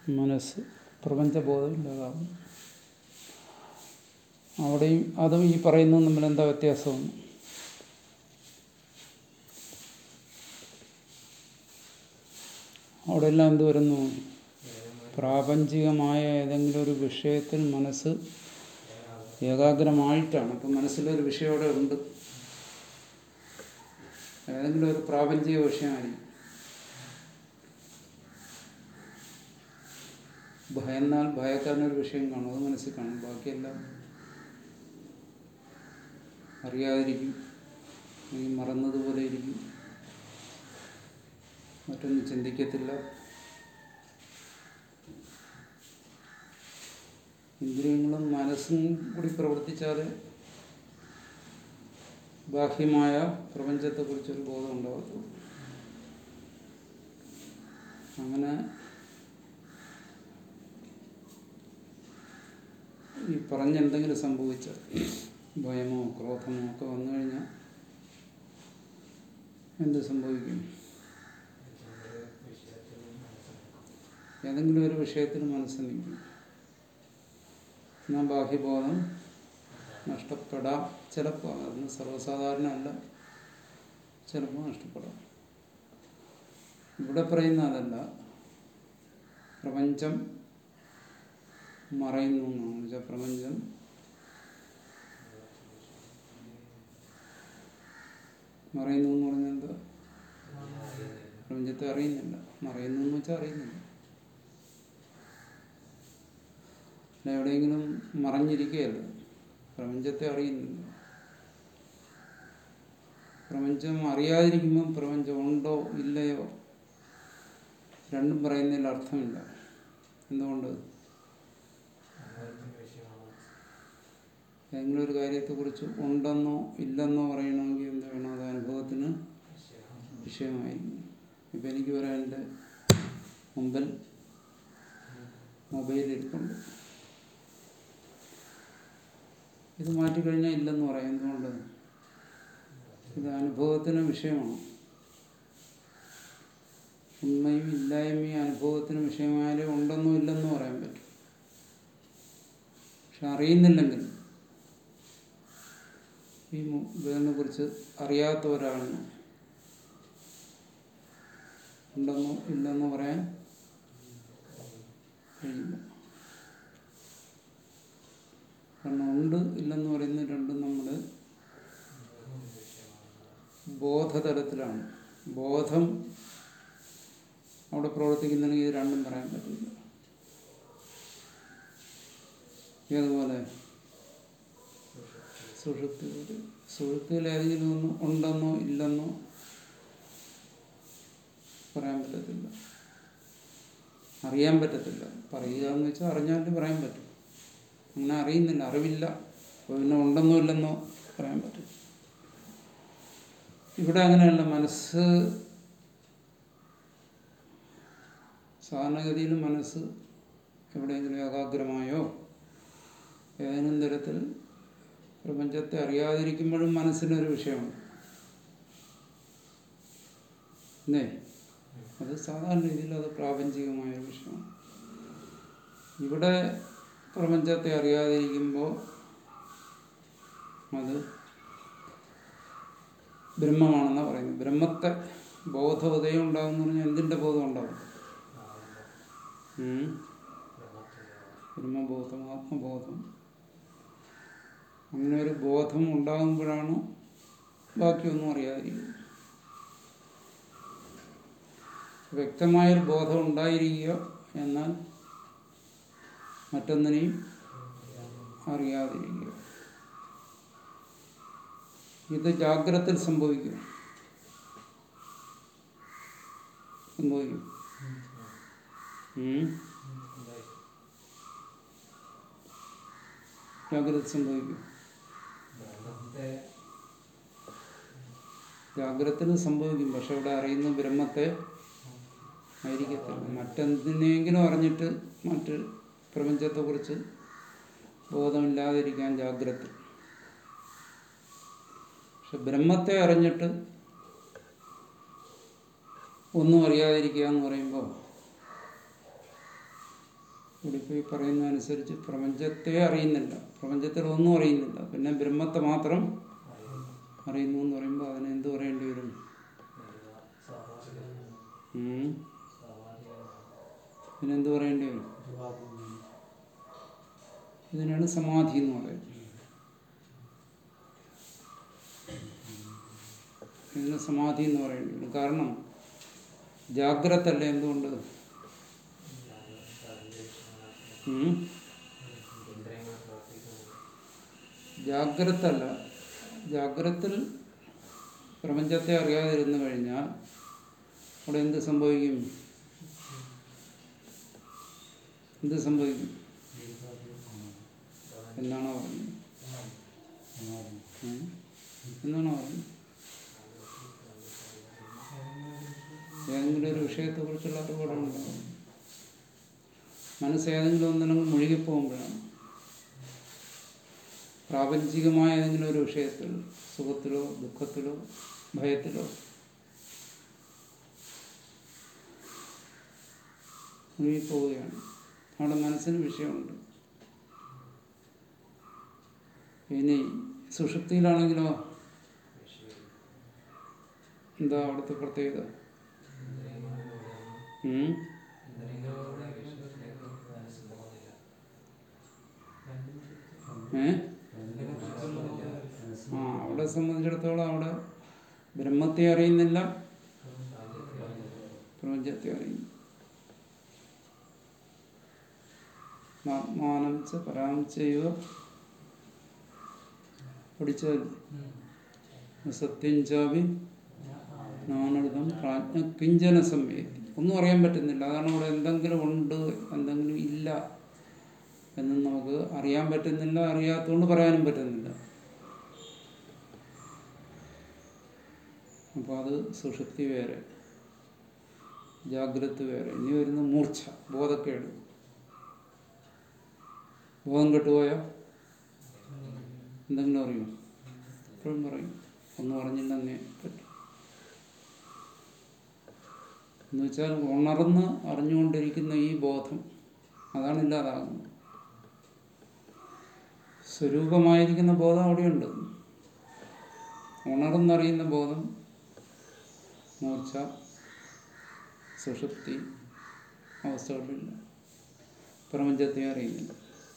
മനസ്സ് പ്രപഞ്ചബോധം ഇല്ലാതാവും അവിടെയും അതും ഈ പറയുന്നതും തമ്മിൽ എന്താ വ്യത്യാസമാണ് അവിടെ എല്ലാം എന്ത് വരുന്നു പ്രാപഞ്ചികമായ ഏതെങ്കിലും ഒരു വിഷയത്തിൽ മനസ്സ് ഏകാഗ്രമായിട്ടാണ് അപ്പം മനസ്സിലൊരു വിഷയം അവിടെ ഉണ്ട് ഏതെങ്കിലും ഒരു പ്രാപഞ്ചിക വിഷയമായിരിക്കും ഭയന്നാൽ ഭയക്കാരനൊരു വിഷയം കാണും അത് മനസ്സിൽ കാണും ബാക്കിയെല്ലാം അറിയാതിരിക്കും അല്ലെങ്കിൽ മറന്നതുപോലെ ഇരിക്കും മറ്റൊന്നും ചിന്തിക്കത്തില്ല ഇന്ദ്രിയങ്ങളും മനസ്സും കൂടി പ്രവർത്തിച്ചാൽ ബാഹ്യമായ പ്രപഞ്ചത്തെക്കുറിച്ചൊരു ബോധം ഉണ്ടാകത്തുള്ളൂ അങ്ങനെ ഈ പറഞ്ഞ എന്തെങ്കിലും സംഭവിച്ച ഭയമോ ക്രോധമോ ഒക്കെ വന്നു കഴിഞ്ഞാൽ എന്ത് സംഭവിക്കും ഏതെങ്കിലും ഒരു വിഷയത്തിൽ മനസ്സ് നിൽക്കും എന്നാൽ ബാഹ്യബോധം നഷ്ടപ്പെടാം ചിലപ്പോൾ അതൊന്നും സർവ്വസാധാരണ അല്ല ചിലപ്പോൾ നഷ്ടപ്പെടാം ഇവിടെ പറയുന്ന അതല്ല പ്രപഞ്ചം മറയുന്നു എന്നാണ് വെച്ചാൽ പ്രപഞ്ചം മറയുന്നു എന്ന് പറഞ്ഞാൽ എന്താ പ്രപഞ്ചത്തെ അറിയുന്നില്ല മറയുന്നു എന്ന് വെച്ചാൽ അറിയുന്നില്ല അല്ല എവിടെയെങ്കിലും മറഞ്ഞിരിക്കുകയല്ല പ്രപഞ്ചത്തെ അറിയുന്നില്ല പ്രപഞ്ചം അറിയാതിരിക്കുമ്പം പ്രപഞ്ചം ഉണ്ടോ ഇല്ലയോ രണ്ടും പറയുന്നതിൽ അർത്ഥമില്ല എന്തുകൊണ്ട് ഏതെങ്കിലും ഒരു കാര്യത്തെക്കുറിച്ച് ഉണ്ടെന്നോ ഇല്ലെന്നോ പറയണമെങ്കിൽ എന്ത് വേണം അത് അനുഭവത്തിന് വിഷയമായിരിക്കും ഇപ്പം എനിക്ക് പറയാൻ എൻ്റെ മുമ്പിൽ മൊബൈൽ ഇരിപ്പുണ്ട് ഇത് മാറ്റിക്കഴിഞ്ഞാൽ ഇല്ലെന്ന് പറയാം എന്തുകൊണ്ട് ഇത് അനുഭവത്തിന് വിഷയമാണ് ഉണ്മയും ഇല്ലായ്മയും അനുഭവത്തിന് വിഷയമായാലേ ഉണ്ടെന്നോ ഇല്ലെന്നോ പറയാൻ പറ്റും പക്ഷെ അറിയുന്നില്ലെങ്കിൽ ഈ ഇതിനെ കുറിച്ച് അറിയാത്ത ഒരാളിന് ഉണ്ടെന്നോ ഇല്ലെന്നോ പറയാൻ കഴിയില്ല കാരണം ഉണ്ട് ഇല്ലെന്ന് പറയുന്ന രണ്ടും നമ്മുടെ ബോധതലത്തിലാണ് ബോധം അവിടെ പ്രവർത്തിക്കുന്നുണ്ടെങ്കിൽ ഇത് രണ്ടും പറയാൻ പറ്റില്ല ഏതുപോലെ സുഷുപ്തിയിൽ സുഷുപ്തിയിൽ ഏതെങ്കിലും ഒന്ന് ഉണ്ടെന്നോ ഇല്ലെന്നോ പറയാൻ പറ്റത്തില്ല അറിയാൻ പറ്റത്തില്ല പറയുക എന്ന് വെച്ചാൽ അറിഞ്ഞാലും പറയാൻ പറ്റും അങ്ങനെ അറിയുന്നില്ല അറിവില്ല അപ്പോൾ പിന്നെ ഉണ്ടെന്നോ ഇല്ലെന്നോ പറയാൻ പറ്റും ഇവിടെ അങ്ങനെയല്ല മനസ്സ് സാധാരണഗതിയിൽ മനസ്സ് എവിടെയെങ്കിലും ഏകാഗ്രമായോ ഏതെങ്കിലും തരത്തിൽ പ്രപഞ്ചത്തെ അറിയാതിരിക്കുമ്പോഴും മനസ്സിനൊരു വിഷയമാണ് അല്ലേ അത് സാധാരണ രീതിയിൽ അത് പ്രാപഞ്ചികമായ ഒരു വിഷയമാണ് ഇവിടെ പ്രപഞ്ചത്തെ അറിയാതിരിക്കുമ്പോൾ അത് ബ്രഹ്മമാണെന്നാണ് പറയുന്നത് ബ്രഹ്മത്തെ ബോധോദയം ഉണ്ടാകും എന്ന് പറഞ്ഞാൽ എന്തിൻ്റെ ബോധം ഉണ്ടാകും ഉം? ബ്രഹ്മബോധം ആത്മബോധം അങ്ങനെ ഒരു ബോധം ഉണ്ടാകുമ്പോഴാണ് ബാക്കിയൊന്നും അറിയാതിരിക്കുന്നത് വ്യക്തമായൊരു ബോധം ഉണ്ടായിരിക്കുക എന്നാൽ മറ്റൊന്നിനെയും അറിയാതിരിക്കുക ഇത് ജാഗ്രതയിൽ സംഭവിക്കും സംഭവിക്കും ഉം? ജാഗ്രത സംഭവിക്കും ജാഗ്രതത്തിന് സംഭവിക്കും പക്ഷെ ഇവിടെ അറിയുന്ന ബ്രഹ്മത്തെ ആയിരിക്കത്തില്ല മറ്റെന്തിനെങ്കിലും അറിഞ്ഞിട്ട് മറ്റ് പ്രപഞ്ചത്തെക്കുറിച്ച് ബോധമില്ലാതിരിക്കാൻ ജാഗ്രത പക്ഷെ ബ്രഹ്മത്തെ അറിഞ്ഞിട്ട് ഒന്നും അറിയാതിരിക്കുക എന്ന് പറയുമ്പോൾ ഇവിടെ ഇപ്പോൾ ഈ പറയുന്ന അനുസരിച്ച് പ്രപഞ്ചത്തെ അറിയുന്നില്ല പ്രപഞ്ചത്തിൽ ഒന്നും അറിയുന്നില്ല പിന്നെ ബ്രഹ്മത്തെ മാത്രം അറിയുന്നു എന്ന് പറയുമ്പോൾ അതിന് എന്ത് പറയേണ്ടി വരും ഉം. ഇതിനെന്ത് പറയേണ്ടി വരും ഇതിനാണ് സമാധി എന്ന് പറയുന്നത് ഇതിന് സമാധി എന്ന് പറയേണ്ടി വരും കാരണം ജാഗ്രത അല്ലേ എന്തുകൊണ്ട് ഉം? ജാഗ്രത അല്ല ജാഗ്രത്തിൽ പ്രപഞ്ചത്തെ അറിയാതിരുന്നു കഴിഞ്ഞാൽ അവിടെ എന്ത് സംഭവിക്കും എന്ത് സംഭവിക്കും എന്നാണോ പറഞ്ഞത് ഉം? എന്നാണോ പറഞ്ഞത് ഏതെങ്കിലും ഒരു വിഷയത്തെക്കുറിച്ചുള്ള അറിവുകൾ ഉണ്ടാവും മനസ്സ് ഏതെങ്കിലും ഒന്നിനും മുഴുകിപ്പോകുമ്പോഴാണ് പ്രാപഞ്ചികമായ ഏതെങ്കിലും ഒരു വിഷയത്തിൽ സുഖത്തിലോ ദുഃഖത്തിലോ ഭയത്തിലോ മുഴുകിപ്പോവുകയാണ് അവിടെ മനസ്സിന് വിഷയമുണ്ട് ഇനി സുഷുപ്തിയിലാണെങ്കിലോ എന്താ അവിടുത്തെ പ്രത്യേകത ഉം? ഏ ആ അവിടെ സംബന്ധിച്ചിടത്തോളം അവിടെ ബ്രഹ്മത്തെ അറിയുന്നില്ല പ്രപഞ്ചത്തെ അറിയുന്നു ആത്മാനം ച പരാം ചെയ്യുക പഠിച്ചതല്ലേ സത്യം ചാവി ജ്ഞാനൃതം പ്രാജ്ഞ കിഞ്ചന സംവേദി ഒന്നും അറിയാൻ പറ്റുന്നില്ല അതാണ് അവിടെ എന്തെങ്കിലും ഉണ്ട് എന്തെങ്കിലും ഇല്ല എന്ന് നമുക്ക് അറിയാൻ പറ്റുന്നില്ല അറിയാത്തതുകൊണ്ട് പറയാനും പറ്റുന്നില്ല അപ്പോൾ അത് സുഷുപ്തി വേറെ ജാഗ്രത വേറെ ഇനി വരുന്ന മൂർച്ച ബോധക്കേട് ബോധം കെട്ടുപോയോ എന്തെങ്കിലും അറിയും എപ്പോഴും പറയും ഒന്നും അറിഞ്ഞില്ലെന്നേ പറ്റും എന്ന് വെച്ചാൽ ഉണർന്ന് അറിഞ്ഞുകൊണ്ടിരിക്കുന്ന ഈ ബോധം അതാണ് ഇല്ലാതാകുന്നത് സ്വരൂപമായിരിക്കുന്ന ബോധം അവിടെയുണ്ട് ഉണർന്നറിയുന്ന ബോധം മൂർച്ച സുഷുപ്തി അവസ്ഥകളില്ല പ്രപഞ്ചത്തെ അറിയുന്നില്ല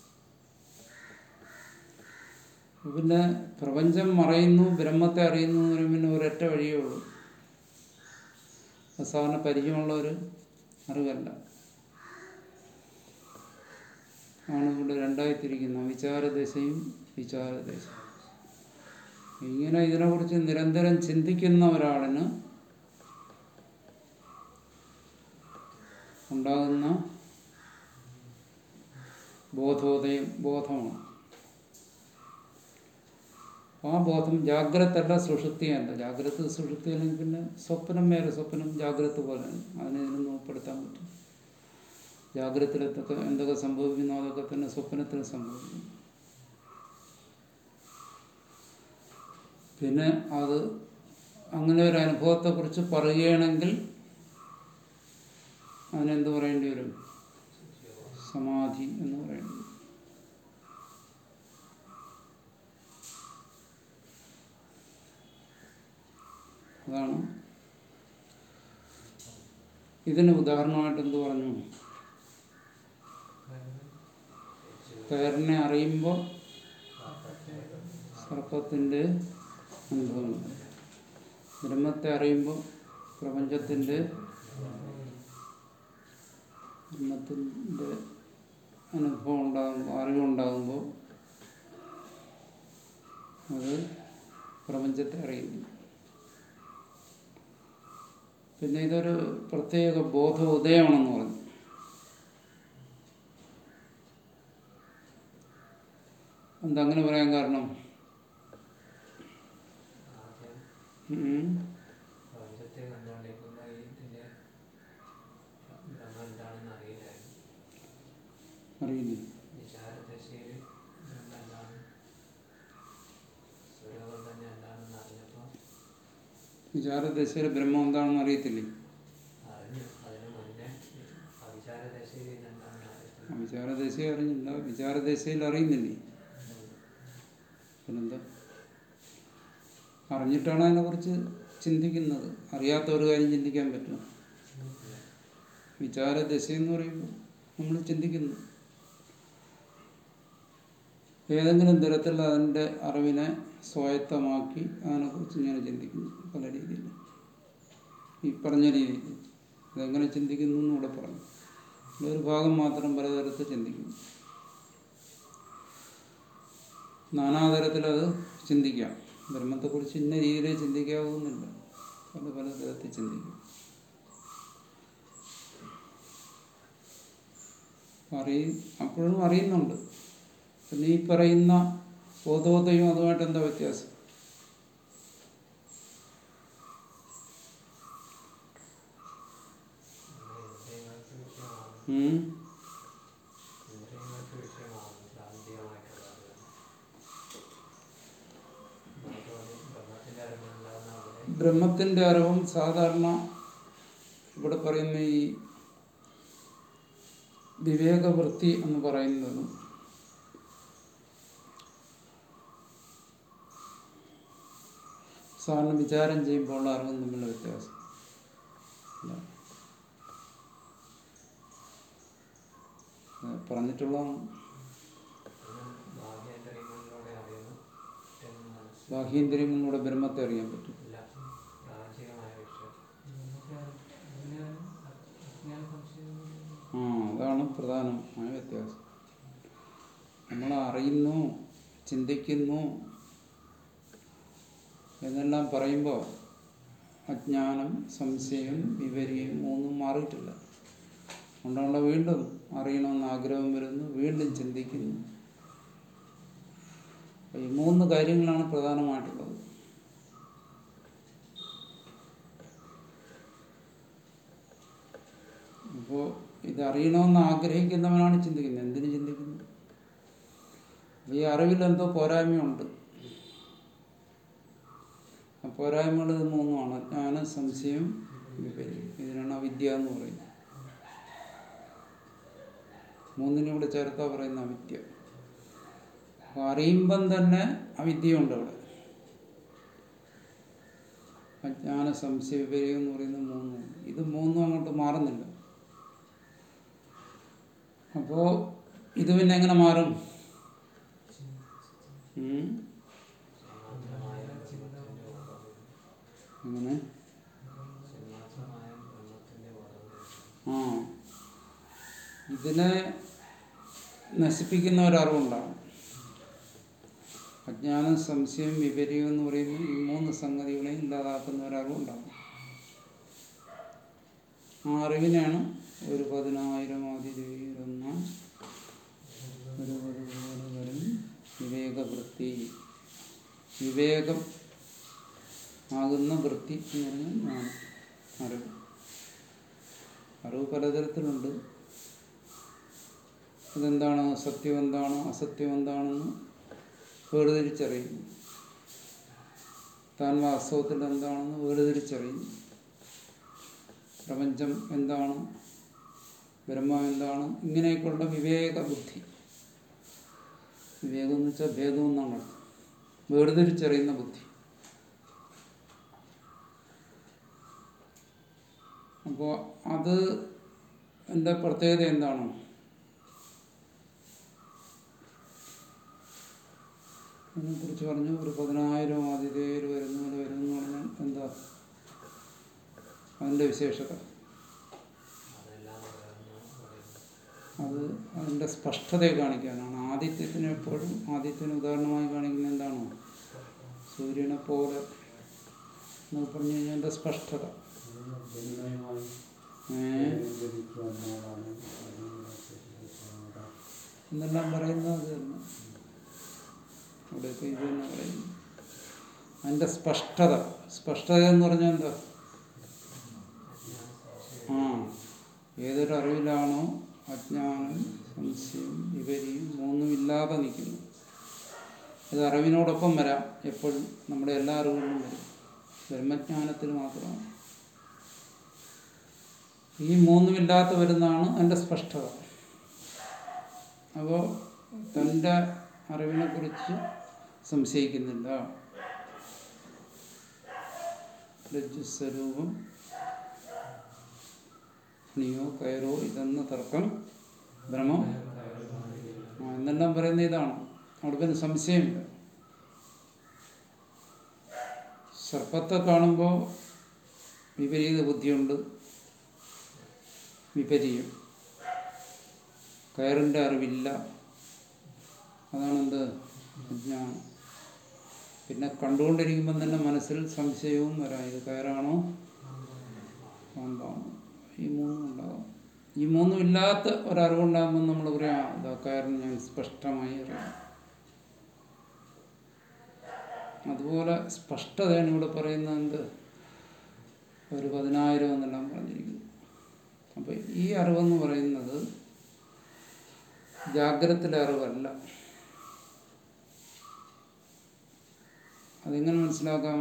പിന്നെ പ്രപഞ്ചം മറയുന്നു ബ്രഹ്മത്തെ അറിയുന്നു എന്ന് പറയുമ്പോൾ പിന്നെ ഒരൊറ്റ വഴിയേ ഉള്ളൂ അത് സാധാരണ പരിചയമുള്ള ഒരു അറിവല്ല ആണ് ഇവിടെ രണ്ടായി തിരിക്കുന്ന വിചാരദശയും വിചാരദശയും ഇങ്ങനെ ഇതിനെക്കുറിച്ച് നിരന്തരം ചിന്തിക്കുന്ന ഒരാളിന് ഉണ്ടാകുന്ന ബോധോദയം ബോധമാണ് ആ ബോധം ജാഗ്രത അല്ല സുഷുപ്തിയല്ല ജാഗ്രത സുഷുപ്തി അല്ലെങ്കിൽ പിന്നെ സ്വപ്നം വേറെ സ്വപ്നം ജാഗ്രത പോലെയാണ് അതിനെ ഇതിനൊന്നും ഉൾപ്പെടുത്താൻ പറ്റും ജാഗ്രതത്തിലത്തൊക്കെ എന്തൊക്കെ സംഭവിക്കുന്നോ അതൊക്കെ തന്നെ സ്വപ്നത്തിൽ സംഭവിക്കും പിന്നെ അത് അങ്ങനെ ഒരു അനുഭവത്തെക്കുറിച്ച് പറയുകയാണെങ്കിൽ അതിനെന്ത് പറയേണ്ടി വരും സമാധി എന്ന് പറയേണ്ടി വരും അതാണ് ഇതിന് ഉദാഹരണമായിട്ട് എന്ത് പറഞ്ഞു കയറിനെ അറിയുമ്പോൾ സർപ്പത്തിൻ്റെ അനുഭവം ബ്രഹ്മത്തെ അറിയുമ്പോൾ പ്രപഞ്ചത്തിൻ്റെ ബ്രഹ്മത്തിൻ്റെ അനുഭവം ഉണ്ടാകുമ്പോൾ അറിവുണ്ടാകുമ്പോൾ അത് പ്രപഞ്ചത്തെ അറിയുന്നു പിന്നെ ഇതൊരു പ്രത്യേക ബോധ ഉദയമാണെന്ന് പറഞ്ഞു എന്താ അങ്ങനെ പറയാൻ കാരണം ഉം. പ്രപഞ്ചത്തെ കണ്ടുകൊണ്ടിരിക്കുമ്പോൾ ഇതിന്റെ ബ്രഹ്മം എന്താണെന്ന് അറിയില്ലായിരുന്നു അറിയില്ല വിചാരദശയിൽ ബ്രഹ്മം എന്താണ് സ്വരൂപം തന്നെ എന്താണെന്ന് അറിഞ്ഞപ്പോൾ വിചാരദശയിൽ ബ്രഹ്മം എന്താണെന്ന് അറിയത്തില്ലേ അറിഞ്ഞു അതിന് മുന്നേ അവിചാരദശയിൽ ഇതെന്താണെന്ന് അറിയാം ആ വിചാരദശയെ അറിഞ്ഞില്ല വിചാരദശയിൽ അറിയുന്നില്ലേ പിന്നെന്താ അറിഞ്ഞിട്ടാണ് അതിനെക്കുറിച്ച് ചിന്തിക്കുന്നത് അറിയാത്ത ഒരു കാര്യം ചിന്തിക്കാൻ പറ്റും വിചാരദശ എന്ന് പറയുമ്പോൾ നമ്മൾ ചിന്തിക്കുന്നു ഏതെങ്കിലും തരത്തിൽ അതിൻ്റെ അറിവിനെ സ്വായത്തമാക്കി അതിനെക്കുറിച്ച് ഇങ്ങനെ ചിന്തിക്കുന്നു പല രീതിയിൽ ഈ പറഞ്ഞ രീതിയിൽ അതെങ്ങനെ ചിന്തിക്കുന്നു എന്ന് ഇവിടെ പറഞ്ഞു ഒരു ഭാഗം മാത്രം പലതരത്തിൽ ചിന്തിക്കുന്നു നാനാതരത്തിൽ അത് ചിന്തിക്കാം ബ്രഹ്മത്തെക്കുറിച്ച് ഇന്ന രീതിയിൽ ചിന്തിക്കാവുന്നില്ല പല പല തരത്തിൽ ചിന്തിക്കും അറിയ അപ്പോഴും അറിയുന്നുണ്ട് പിന്നെ ഈ പറയുന്ന ബോധോദയവും അതുമായിട്ട് എന്താ വ്യത്യാസം ഇന്ദ്രിയങ്ങൾക്ക് വിഷയമാണ് ഉം? ഇന്ദ്രിയങ്ങൾക്ക് വിഷയമാണ് പ്രാന്തികമായിട്ടുള്ളത് അതുപോലെ ബ്രഹ്മത്തിന്റെ അറിവുണ്ടാകുന്ന അവിടെ ബ്രഹ്മത്തിന്റെ അറിവും സാധാരണ ഇവിടെ പറയുന്ന ഈ വിവേകവൃത്തി എന്ന് പറയുന്നത് സാധാരണ വിചാരം ചെയ്യുമ്പോൾ ഉള്ള അറിവും തമ്മിലുള്ള വ്യത്യാസം ഇല്ല. അത് പറഞ്ഞിട്ടുള്ളതാണ് ബാഹ്യേന്ദ്രിയങ്ങളിലൂടെ അറിയുന്നു എന്ന് മനസ്സിൽ ബാഹ്യേന്ദ്രിയങ്ങളിലൂടെ ബ്രഹ്മത്തെ അറിയാൻ പറ്റും ഇല്ല പ്രാചീനമായ വിഷയം ആ അതാണ് പ്രധാനമായ വ്യത്യാസം നമ്മൾ അറിയുന്നു ചിന്തിക്കുന്നു എന്നെല്ലാം പറയുമ്പോൾ അജ്ഞാനം സംശയം വിവരിയും ഒന്നും മാറിയിട്ടില്ല അതുകൊണ്ടുള്ള വീണ്ടും അറിയണമെന്ന് ആഗ്രഹം വരുന്നു വീണ്ടും ചിന്തിക്കുന്നു അപ്പൊ ഈ മൂന്ന് കാര്യങ്ങളാണ് പ്രധാനമായിട്ടുള്ളത് അപ്പോൾ ഇതറിയണമെന്ന് ആഗ്രഹിക്കുന്നവനാണ് ചിന്തിക്കുന്നത് എന്തിനു ചിന്തിക്കുന്നു അപ്പൊ ഈ അറിവിൽ എന്തോ പോരായ്മയുണ്ട് ആ പോരായ്മകൾ ഇത് മൂന്നുമാണ് അജ്ഞാനം സംശയം വിപര്യം ഇതിനാണ് അവിദ്യ എന്ന് പറയുന്നത് മൂന്നിനും കൂടെ ചേർത്താ പറയുന്ന അവിദ്യ അപ്പൊ അറിയുമ്പം തന്നെ അവിദ്യയുണ്ട് അവിടെ അജ്ഞാന സംശയ വിപര്യം എന്ന് പറയുന്ന മൂന്നും ഇത് മൂന്നും അങ്ങോട്ട് മാറുന്നില്ല അപ്പോ ഇത് പിന്നെ എങ്ങനെ മാറും ഉം? സമാന്തരമായ ബ്രഹ്മത്തിന്റെ ബോധം എങ്ങനെ സമാന്തരമായ ബ്രഹ്മത്തിന്റെ ബോധം ആ ഇതിനെ നശിപ്പിക്കുന്ന ഒരറിവുണ്ടാകും അജ്ഞാനം സംശയം വിപര്യം എന്ന് പറയുന്ന ഈ മൂന്ന് സംഗതികളെയും ഇല്ലാതാക്കുന്ന ഒരറിവുണ്ടാകും ആ അറിവിനാണ് ഒരു പതിനായിരം അതിരുന്ന ഒരു ഒരുപോലെ വരും വിവേകവൃത്തി വിവേകം ആകുന്ന വൃത്തി എന്ന് പറഞ്ഞാൽ ജ്ഞാനം അറിവ് അറിവ് പലതരത്തിലുണ്ട് അതെന്താണ് സത്യം എന്താണോ അസത്യം എന്താണെന്ന് വേർതിരിച്ചറിയുന്നു താൻ വാസ്തവത്തിൽ എന്താണെന്ന് വേർതിരിച്ചറിയുന്നു പ്രപഞ്ചം എന്താണ് ബ്രഹ്മം എന്താണ് ഇങ്ങനെയൊക്കെയുള്ള വിവേക ബുദ്ധി വിവേകം എന്ന് വെച്ചാൽ ഭേദം എന്നാണ് അർത്ഥം വേർതിരിച്ചറിയുന്ന ബുദ്ധി അപ്പോൾ അത് എൻ്റെ പ്രത്യേകത എന്താണ് അതിനെക്കുറിച്ച് പറഞ്ഞു ഒരു പതിനായിരം ആതിഥേയർ വരുന്ന പോലെ വരും എന്ന് പറഞ്ഞാൽ എന്താ അതിൻ്റെ വിശേഷത അതെല്ലാം പറയുന്നു പറയുന്നു അത് അതിൻ്റെ സ്പഷ്ടതയെ കാണിക്കാനാണ് ആദിത്യത്തിന് എപ്പോഴും ആദിത്യന് ഉദാഹരണമായി കാണിക്കുന്നത് എന്താണോ സൂര്യനെ പോലെ എന്നൊക്കെ പറഞ്ഞു കഴിഞ്ഞാൽ എൻ്റെ സ്പഷ്ടത ഏ എന്നെല്ലാം പറയുന്നത് അത് തന്നെ ഇവിടെയൊക്കെ ഇത് തന്നെ പറയുന്നു അതിൻ്റെ സ്പഷ്ടത സ്പഷ്ടത എന്ന് പറഞ്ഞാൽ എന്താ ആ ഏതൊരു അറിവിലാണോ അജ്ഞാനം സംശയം വിപരിയും മൂന്നും ഇല്ലാതെ നിൽക്കുന്നു ഇത് അറിവിനോടൊപ്പം വരാം എപ്പോഴും നമ്മുടെ എല്ലാ അറിവുകളിലും വരും ബ്രഹ്മജ്ഞാനത്തിൽ മാത്രമാണ് ഈ മൂന്നുമില്ലാത്ത വരുന്നതാണ് അതിൻ്റെ സ്പഷ്ടത അപ്പോൾ തൻ്റെ അറിവിനെക്കുറിച്ച് സംശയിക്കുന്നില്ല രജ്ജുസ്വരൂപം നീയോ കയറോ ഇതെന്ന തർക്കം ഭ്രമം ആ, എന്നെല്ലാം പറയുന്ന ഇതാണ് അവിടെ പിന്നെ സംശയമില്ല സർപ്പത്തെ കാണുമ്പോൾ വിപരീത ബുദ്ധിയുണ്ട് വിപരീയം കയറിൻ്റെ അറിവില്ല അതാണെന്ത് അജ്ഞാനം പിന്നെ കണ്ടുകൊണ്ടിരിക്കുമ്പം തന്നെ മനസ്സിൽ സംശയവും വരാം ഇത് കയറാണോ പാമ്പാണോ ഈ മൂന്നും ഉണ്ടാകും ഈ മൂന്നും ഇല്ലാത്ത ഒരറിവുണ്ടാകുമ്പോൾ നമ്മൾ പറയാം "ആ, ഇതാ കയറിന് ഞാൻ സ്പഷ്ടമായി അറിയാം അതുപോലെ സ്പഷ്ടതയാണ് ഇവിടെ പറയുന്നത് എന്ത് ഒരു പതിനായിരം എന്നെല്ലാം പറഞ്ഞിരിക്കുന്നു അപ്പോൾ ഈ അറിവെന്ന് പറയുന്നത് ജാഗ്രതത്തിലെ അറിവല്ല അതെങ്ങനെ മനസ്സിലാക്കാം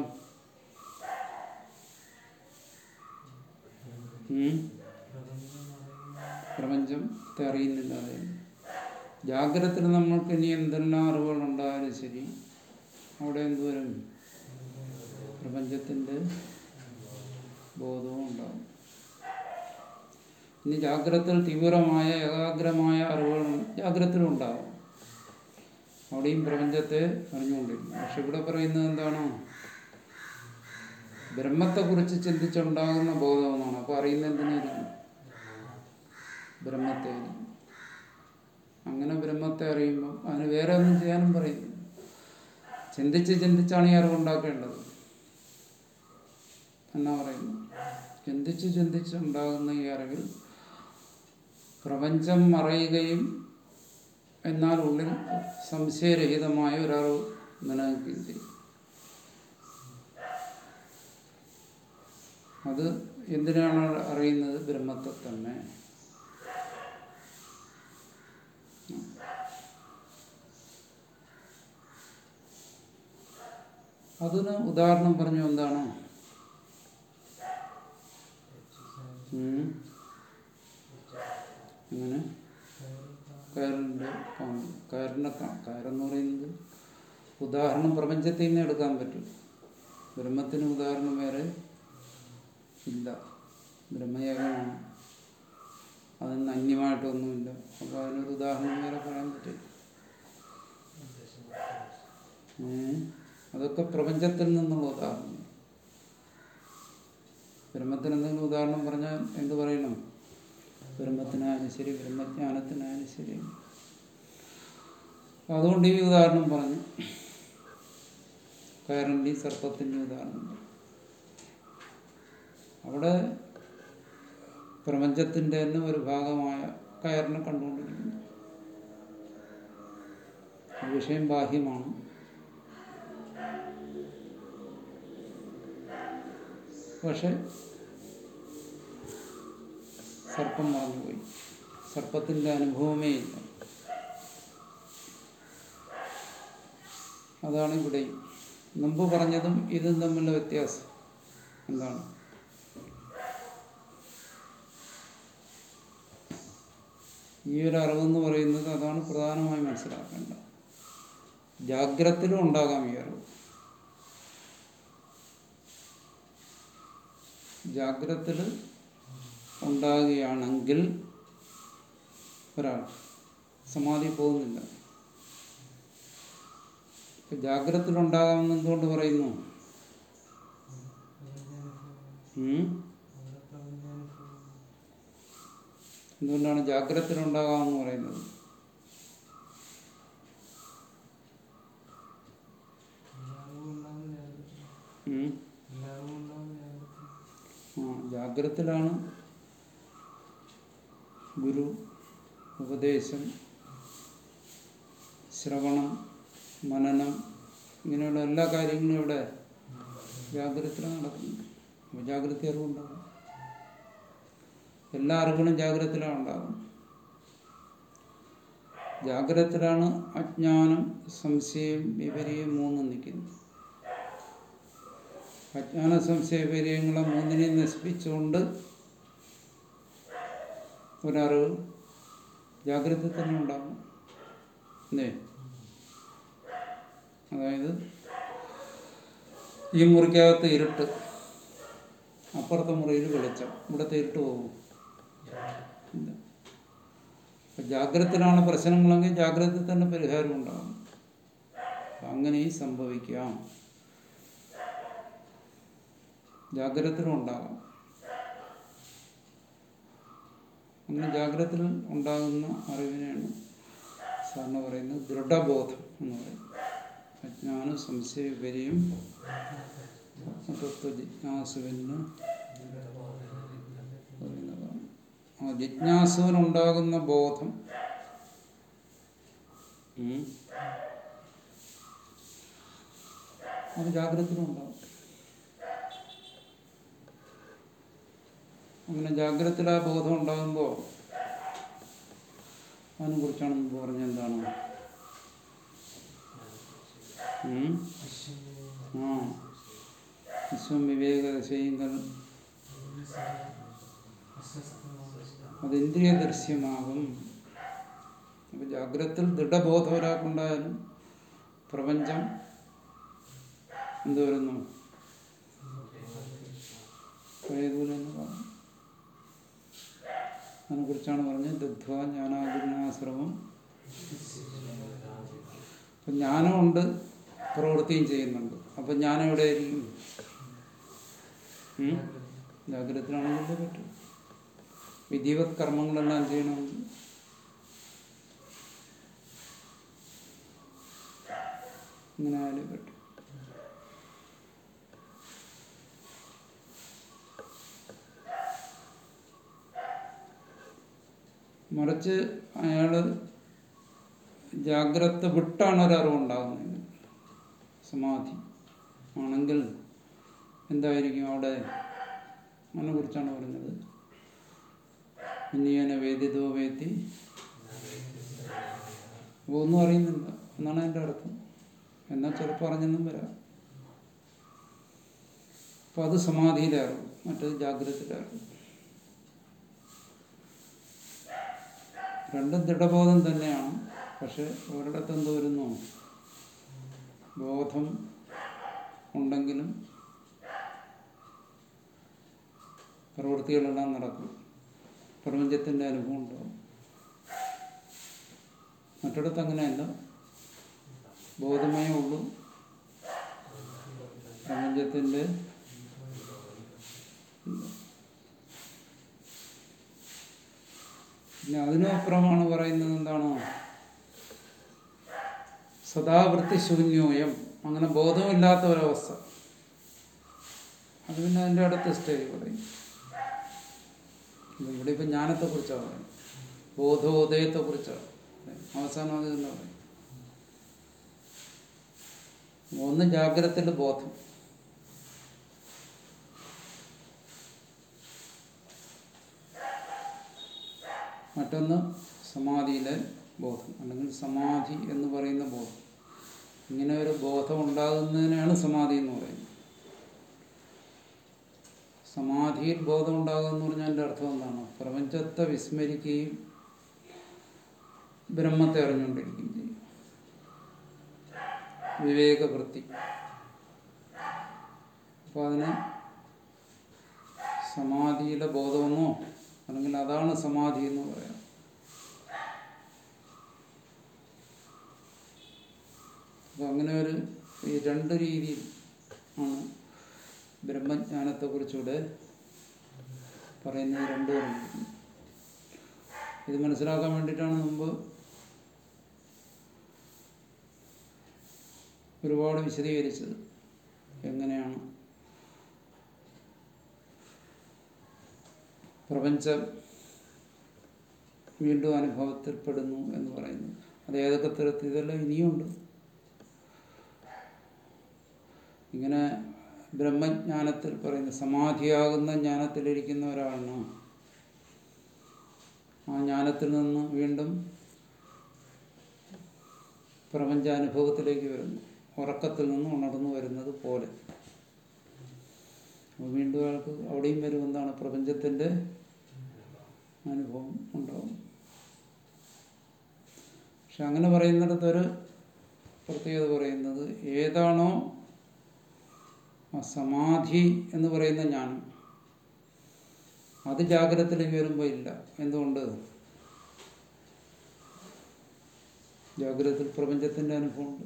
ഉം? പ്രപഞ്ചത്തെ അറിയുന്നില്ല അതെ ജാഗ്രതത്തിൽ നമ്മൾക്ക് ഇനി എന്തെല്ലാം അറിവുകളുണ്ടായാലും ശരി അവിടെ എന്തുവരും പ്രപഞ്ചത്തിൻ്റെ ബോധവും ഉണ്ടാവും ഇനി ജാഗ്രതത്തിൽ തീവ്രമായ ഏകാഗ്രമായ അറിവുകൾ ജാഗ്രതത്തിലും ഉണ്ടാവും അവിടെയും പ്രപഞ്ചത്തെ അറിഞ്ഞുകൊണ്ടിരിക്കും പക്ഷെ ഇവിടെ പറയുന്നത് എന്താണ് ബ്രഹ്മത്തെക്കുറിച്ച് ചിന്തിച്ചുണ്ടാകുന്ന ബോധമെന്നാണ് അപ്പോൾ അറിയുന്ന എന്തിനായിരിക്കും ബ്രഹ്മത്തെ ആയിരിക്കും അങ്ങനെ ബ്രഹ്മത്തെ അറിയുമ്പോൾ അതിന് വേറെ ഒന്നും ചെയ്യാനും പറയുന്നു ചിന്തിച്ച് ചിന്തിച്ചാണ് ഈ അറിവുണ്ടാക്കേണ്ടത് എന്നാ പറയുന്നു ചിന്തിച്ച് ചിന്തിച്ച് ഉണ്ടാകുന്ന ഈ അറിവിൽ പ്രപഞ്ചം മറയുകയും എന്നാൽ ഉള്ളിൽ സംശയരഹിതമായ ഒരറിവ് നിലനിൽക്കുകയും ചെയ്യും അത് എന്തിനാണ് അറിയുന്നത് ബ്രഹ്മത്തെ തന്നെ അതിന് ഉദാഹരണം പറഞ്ഞു എന്താണ് ഉം. അങ്ങനെ കയറിൻ്റെ പാമ്പ് കയറിൻ്റെ ക- കയറെന്ന് പറയുന്നത് ഉദാഹരണം പ്രപഞ്ചത്തിൽ നിന്ന് എടുക്കാൻ പറ്റും ബ്രഹ്മത്തിന് ഉദാഹരണം വേറെ ഇല്ല ബ്രഹ്മയേകമാണ് അതിന് അന്യമായിട്ടൊന്നുമില്ല അപ്പോൾ അതിനൊരു ഉദാഹരണം വേറെ പറയാൻ പറ്റില്ല ഏ? അതൊക്കെ പ്രപഞ്ചത്തിൽ നിന്നുള്ള ഉദാഹരണം ബ്രഹ്മത്തിന് എന്തെങ്കിലും ഉദാഹരണം പറഞ്ഞാൽ എന്ത് പറയണം ബ്രഹ്മത്തിനായാലും ശരി ബ്രഹ്മജ്ഞാനത്തിനായാലും ശരി അപ്പൊ അതുകൊണ്ട് ഈ ഉദാഹരണം പറഞ്ഞു കയറിൻ്റെയും സർപ്പത്തിൻ്റെയും ഉദാഹരണം പറഞ്ഞു. അവിടെ പ്രപഞ്ചത്തിൻ്റെ തന്നെ ഒരു ഭാഗമായ കയറിനെ കണ്ടുകൊണ്ടിരിക്കുന്നു ആ വിഷയം ബാഹ്യമാണ് പക്ഷെ സർപ്പം മറന്നുപോയി സർപ്പത്തിൻ്റെ അനുഭവമേ ഇല്ല അതാണ് ഇവിടെ മുമ്പ് പറഞ്ഞതും ഇതും തമ്മിലുള്ള വ്യത്യാസം എന്താണ് ഈ ഒരു അറിവെന്ന് പറയുന്നത് അതാണ് പ്രധാനമായി മനസ്സിലാക്കേണ്ടത് ജാഗ്രതത്തിലും ഉണ്ടാകാം ഈ അറിവ് ജാഗ്രതത്തിൽ ഉണ്ടാകുകയാണെങ്കിൽ ഒരാൾ സമാധി പോകുന്നില്ല ഇപ്പൊ ജാഗ്രതത്തിൽ ഉണ്ടാകാമെന്ന് എന്തുകൊണ്ട് പറയുന്നു ഉം? എന്തുകൊണ്ടാണ് ജാഗ്രതത്തിൽ ഉണ്ടാകാമെന്ന് പറയുന്നത് ഉം? ആ ജാഗ്രതത്തിലാണ് ഗുരു ഉപദേശം ശ്രവണം മനനം ഇങ്ങനെയുള്ള എല്ലാ കാര്യങ്ങളും ഇവിടെ ജാഗ്രതത്തിലാണ് നടക്കുന്നത് അപ്പോൾ ജാഗ്രത അറിവുണ്ടാകും എല്ലാ അറിവുകളും ജാഗ്രതത്തിലാണ് ഉണ്ടാകും ജാഗ്രതത്തിലാണ് അജ്ഞാനം സംശയം വിപര്യം മൂന്നും നിൽക്കുന്നത് അജ്ഞാന സംശയ വിപര്യങ്ങളെ മൂന്നിനെയും നശിപ്പിച്ചുകൊണ്ട് ഒരറിവ് ജാഗ്രത തന്നെ ഉണ്ടാകും അല്ലേ അതായത് ഈ മുറിക്കകത്ത് ഇരുട്ട് അപ്പുറത്തെ മുറിയിൽ വെളിച്ചം ഇവിടുത്തെ ഇരുട്ട് പോകും ഇല്ല അപ്പം ജാഗ്രതത്തിലാണ് പ്രശ്നങ്ങളെങ്കിൽ ജാഗ്രതയിൽ തന്നെ പരിഹാരം ഉണ്ടാകും അപ്പം അങ്ങനെയും സംഭവിക്കാം ജാഗ്രതത്തിലും ഉണ്ടാകാം അങ്ങനെ ജാഗ്രതത്തിൽ ഉണ്ടാകുന്ന അറിവിനെയാണ് സാറിന് പറയുന്നത് ദൃഢബോധം എന്ന് പറയും അജ്ഞാന സംശയ വിപര്യം തത്വ ജിജ്ഞാസുവിന് പറയുന്നതാണ് ആ ജിജ്ഞാസുവിനുണ്ടാകുന്ന ബോധം ഉം, അത് ജാഗ്രതത്തിലുണ്ടാകും അങ്ങനെ ജാഗ്രതത്തിൽ ആ ബോധം ഉണ്ടാകുമ്പോൾ അതിനെ കുറിച്ചാണ് മുമ്പ് പറഞ്ഞത് എന്താണ് ഉം? ആ വിശ്വം വിവേകദശയങ്ങൾ അത് ഇന്ദ്രിയ ദൃശ്യമാകും അപ്പൊ ജാഗ്രതത്തിൽ ദൃഢബോധം ഒരാൾക്കുണ്ടായാലും പ്രപഞ്ചം എന്ത് വരുന്നു പഴയതുപോലെ തന്നെ പറഞ്ഞു അതിനെക്കുറിച്ചാണ് പറഞ്ഞത് ദഗ്ധ്വ ജ്ഞാനാഗ്രഹണാശ്രമം അപ്പം ജ്ഞാനമുണ്ട് പ്രവൃത്തിയും ചെയ്യുന്നുണ്ട് അപ്പം ജ്ഞാനം എവിടെ ആയിരിക്കും ഉം? ജാഗ്രതത്തിലാണെങ്കിലേ പറ്റും വിധിവത് കർമ്മങ്ങളെല്ലാം ചെയ്യണമെങ്കിൽ ഇങ്ങനെ ആയാലേ പറ്റും മറിച്ച് അയാള് ജാഗ്രത വിട്ടാണ് ഒരറിവുണ്ടാകുന്നത് സമാധി ആണെങ്കിൽ എന്തായിരിക്കും അവിടെ അതിനെ കുറിച്ചാണ് പറഞ്ഞത് ഇനിയനെ വേദിതോ വേത്തി അപ്പോൾ ഒന്നും അറിയുന്നില്ല എന്നാണ് എൻ്റെ അർത്ഥം എന്നാൽ ചിലപ്പോൾ അറിഞ്ഞെന്നും വരാം അപ്പോൾ അത് സമാധിയിലെ അറിവ് മറ്റത് ജാഗ്രതയിലെ അറിവ് രണ്ടും ദൃഢബോധം തന്നെയാണ് പക്ഷെ ഒരിടത്ത് എന്ത് വരുന്നു ബോധം ഉണ്ടെങ്കിലും പ്രവൃത്തികളെല്ലാം നടക്കും പ്രപഞ്ചത്തിൻ്റെ അനുഭവം ഉണ്ടാവും മറ്റിടത്ത് അങ്ങനെയല്ല ബോധമേ ഉള്ളൂ പ്രപഞ്ചത്തിൻ്റെ പിന്നെ അതിനും അപ്പുറമാണ് പറയുന്നത് എന്താണ് സദാവൃത്തി ശൂന്യോയം അങ്ങനെ ബോധമില്ലാത്ത ഒരവസ്ഥ അത് പിന്നെ അതിൻ്റെ അടുത്ത സ്റ്റേജ് പറയും ഇത് ഇവിടെ ഇപ്പം ജ്ഞാനത്തെ കുറിച്ചാണ് പറയുന്നത് ബോധോദയത്തെ കുറിച്ചാണ് അവസാനം അത് തന്നെ പറയും ഒന്ന് ജാഗ്രതയുടെ ബോധം മറ്റൊന്ന് സമാധിയിലെ ബോധം അല്ലെങ്കിൽ സമാധി എന്ന് പറയുന്ന ബോധം ഇങ്ങനെ ഒരു ബോധം ഉണ്ടാകുന്നതിനാണ് സമാധി എന്ന് പറയുന്നത് സമാധിയിൽ ബോധം ഉണ്ടാകുക എന്ന് പറഞ്ഞാൽ എൻ്റെ അർത്ഥം എന്താണ് പ്രപഞ്ചത്തെ വിസ്മരിക്കുകയും ബ്രഹ്മത്തെ അറിഞ്ഞുകൊണ്ടിരിക്കുകയും ചെയ്യും വിവേകവൃത്തി അപ്പോൾ അതിന് സമാധിയിലെ ബോധമെന്നോ അല്ലെങ്കിൽ അതാണ് സമാധി എന്ന് പറയാം അപ്പോൾ അങ്ങനെ ഒരു ഈ രണ്ട് രീതിയിൽ ആണ് ബ്രഹ്മജ്ഞാനത്തെക്കുറിച്ചൂടെ പറയുന്നത് രണ്ടു പറഞ്ഞിരിക്കുന്നത് ഇത് മനസ്സിലാക്കാൻ വേണ്ടിയിട്ടാണ് മുമ്പ് ഒരുപാട് വിശദീകരിച്ചത് എങ്ങനെയാണ് പ്രപഞ്ചം വീണ്ടും അനുഭവത്തിൽപ്പെടുന്നു എന്ന് പറയുന്നു അത് ഏതൊക്കെ തരത്തിൽ ഇതെല്ലാം ഇനിയുണ്ട് ഇങ്ങനെ ബ്രഹ്മജ്ഞാനത്തിൽ പറയുന്ന സമാധിയാകുന്ന ജ്ഞാനത്തിലിരിക്കുന്ന ഒരാളിന് ആ ജ്ഞാനത്തിൽ നിന്ന് വീണ്ടും പ്രപഞ്ചാനുഭവത്തിലേക്ക് വരുന്നു ഉറക്കത്തിൽ നിന്ന് ഉണർന്നു വരുന്നത് പോലെ അപ്പോൾ വീണ്ടും അയാൾക്ക് അവിടെയും വരും എന്താണ് പ്രപഞ്ചത്തിൻ്റെ അനുഭവം ഉണ്ടാവും പക്ഷെ അങ്ങനെ പറയുന്നിടത്തൊരു പ്രത്യേകത പറയുന്നത് ഏതാണോ ആ സമാധി എന്ന് പറയുന്ന ജ്ഞാനം അത് ജാഗ്രതത്തിലേക്ക് വരുമ്പോൾ ഇല്ല എന്തുകൊണ്ട് ജാഗ്രതത്തിൽ പ്രപഞ്ചത്തിൻ്റെ അനുഭവമുണ്ട്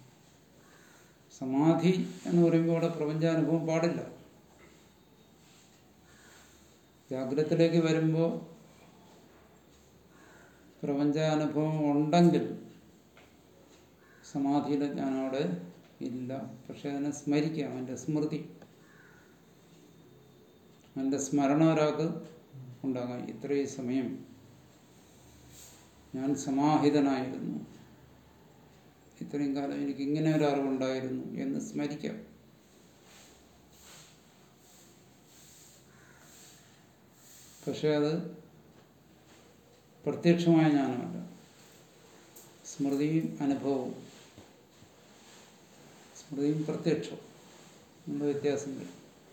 സമാധി എന്ന് പറയുമ്പോൾ അവിടെ പ്രപഞ്ചാനുഭവം പാടില്ല ജാഗ്രതത്തിലേക്ക് വരുമ്പോൾ പ്രപഞ്ചാനുഭവം ഉണ്ടെങ്കിൽ സമാധിയിലെ ജ്ഞാനം അവിടെ ഇല്ല പക്ഷെ അതിനെ സ്മരിക്കാം അതിൻ്റെ സ്മൃതി അതിൻ്റെ സ്മരണ ഒരാൾക്ക് ഉണ്ടാകാം ഇത്രയും സമയം ഞാൻ സമാഹിതനായിരുന്നു ഇത്രയും കാലം എനിക്ക് ഇങ്ങനെ ഒരു അറിവുണ്ടായിരുന്നു എന്ന് സ്മരിക്കാം പക്ഷെ അത് പ്രത്യക്ഷമായ ജ്ഞാനമല്ല സ്മൃതിയും അനുഭവവും സ്മൃതിയും പ്രത്യക്ഷവും നമ്മുടെ വ്യത്യാസം വരും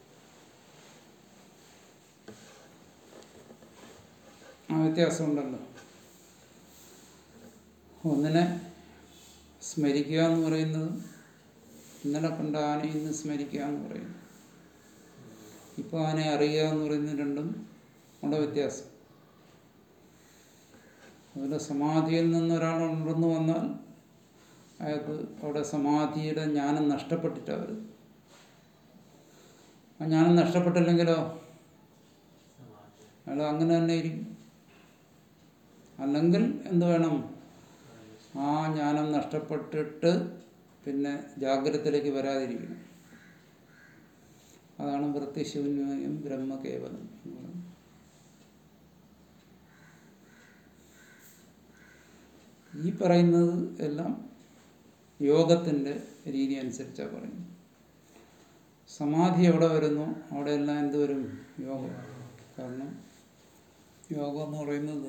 ആ വ്യത്യാസമുണ്ടല്ലോ ഒന്നിനെ സ്മരിക്കുക എന്ന് പറയുന്നത് ഇന്നലെ കണ്ട ആനയെ ഇന്ന് സ്മരിക്കുക എന്ന് പറയുന്നു ഇപ്പോൾ ആനയെ അറിയുക എന്ന് പറയുന്നത് രണ്ടും ഉള്ള വ്യത്യാസം അതുപോലെ സമാധിയിൽ നിന്ന് ഒരാൾ ഉണർന്നു വന്നാൽ അയാൾക്ക് അവിടെ സമാധിയുടെ ജ്ഞാനം നഷ്ടപ്പെട്ടിട്ടാണ് വരുന്നത് ആ ജ്ഞാനം നഷ്ടപ്പെട്ടില്ലെങ്കിലോ അയാൾ അങ്ങനെ തന്നെ ഇരിക്കും അല്ലെങ്കിൽ എന്ത് വേണം ആ ജ്ഞാനം നഷ്ടപ്പെട്ടിട്ട് പിന്നെ ജാഗ്രതത്തിലേക്ക് വരാതിരിക്കണം അതാണ് വൃത്തിശൂന്യം ബ്രഹ്മകേവലം എന്ന് പറയുന്നത് ഈ പറയുന്നത് എല്ലാം യോഗത്തിൻ്റെ രീതി അനുസരിച്ചാണ് പറയുന്നത് സമാധി എവിടെ വരുന്നു അവിടെയെല്ലാം എന്ത് വരും യോഗം കാരണം യോഗം എന്ന് പറയുന്നത്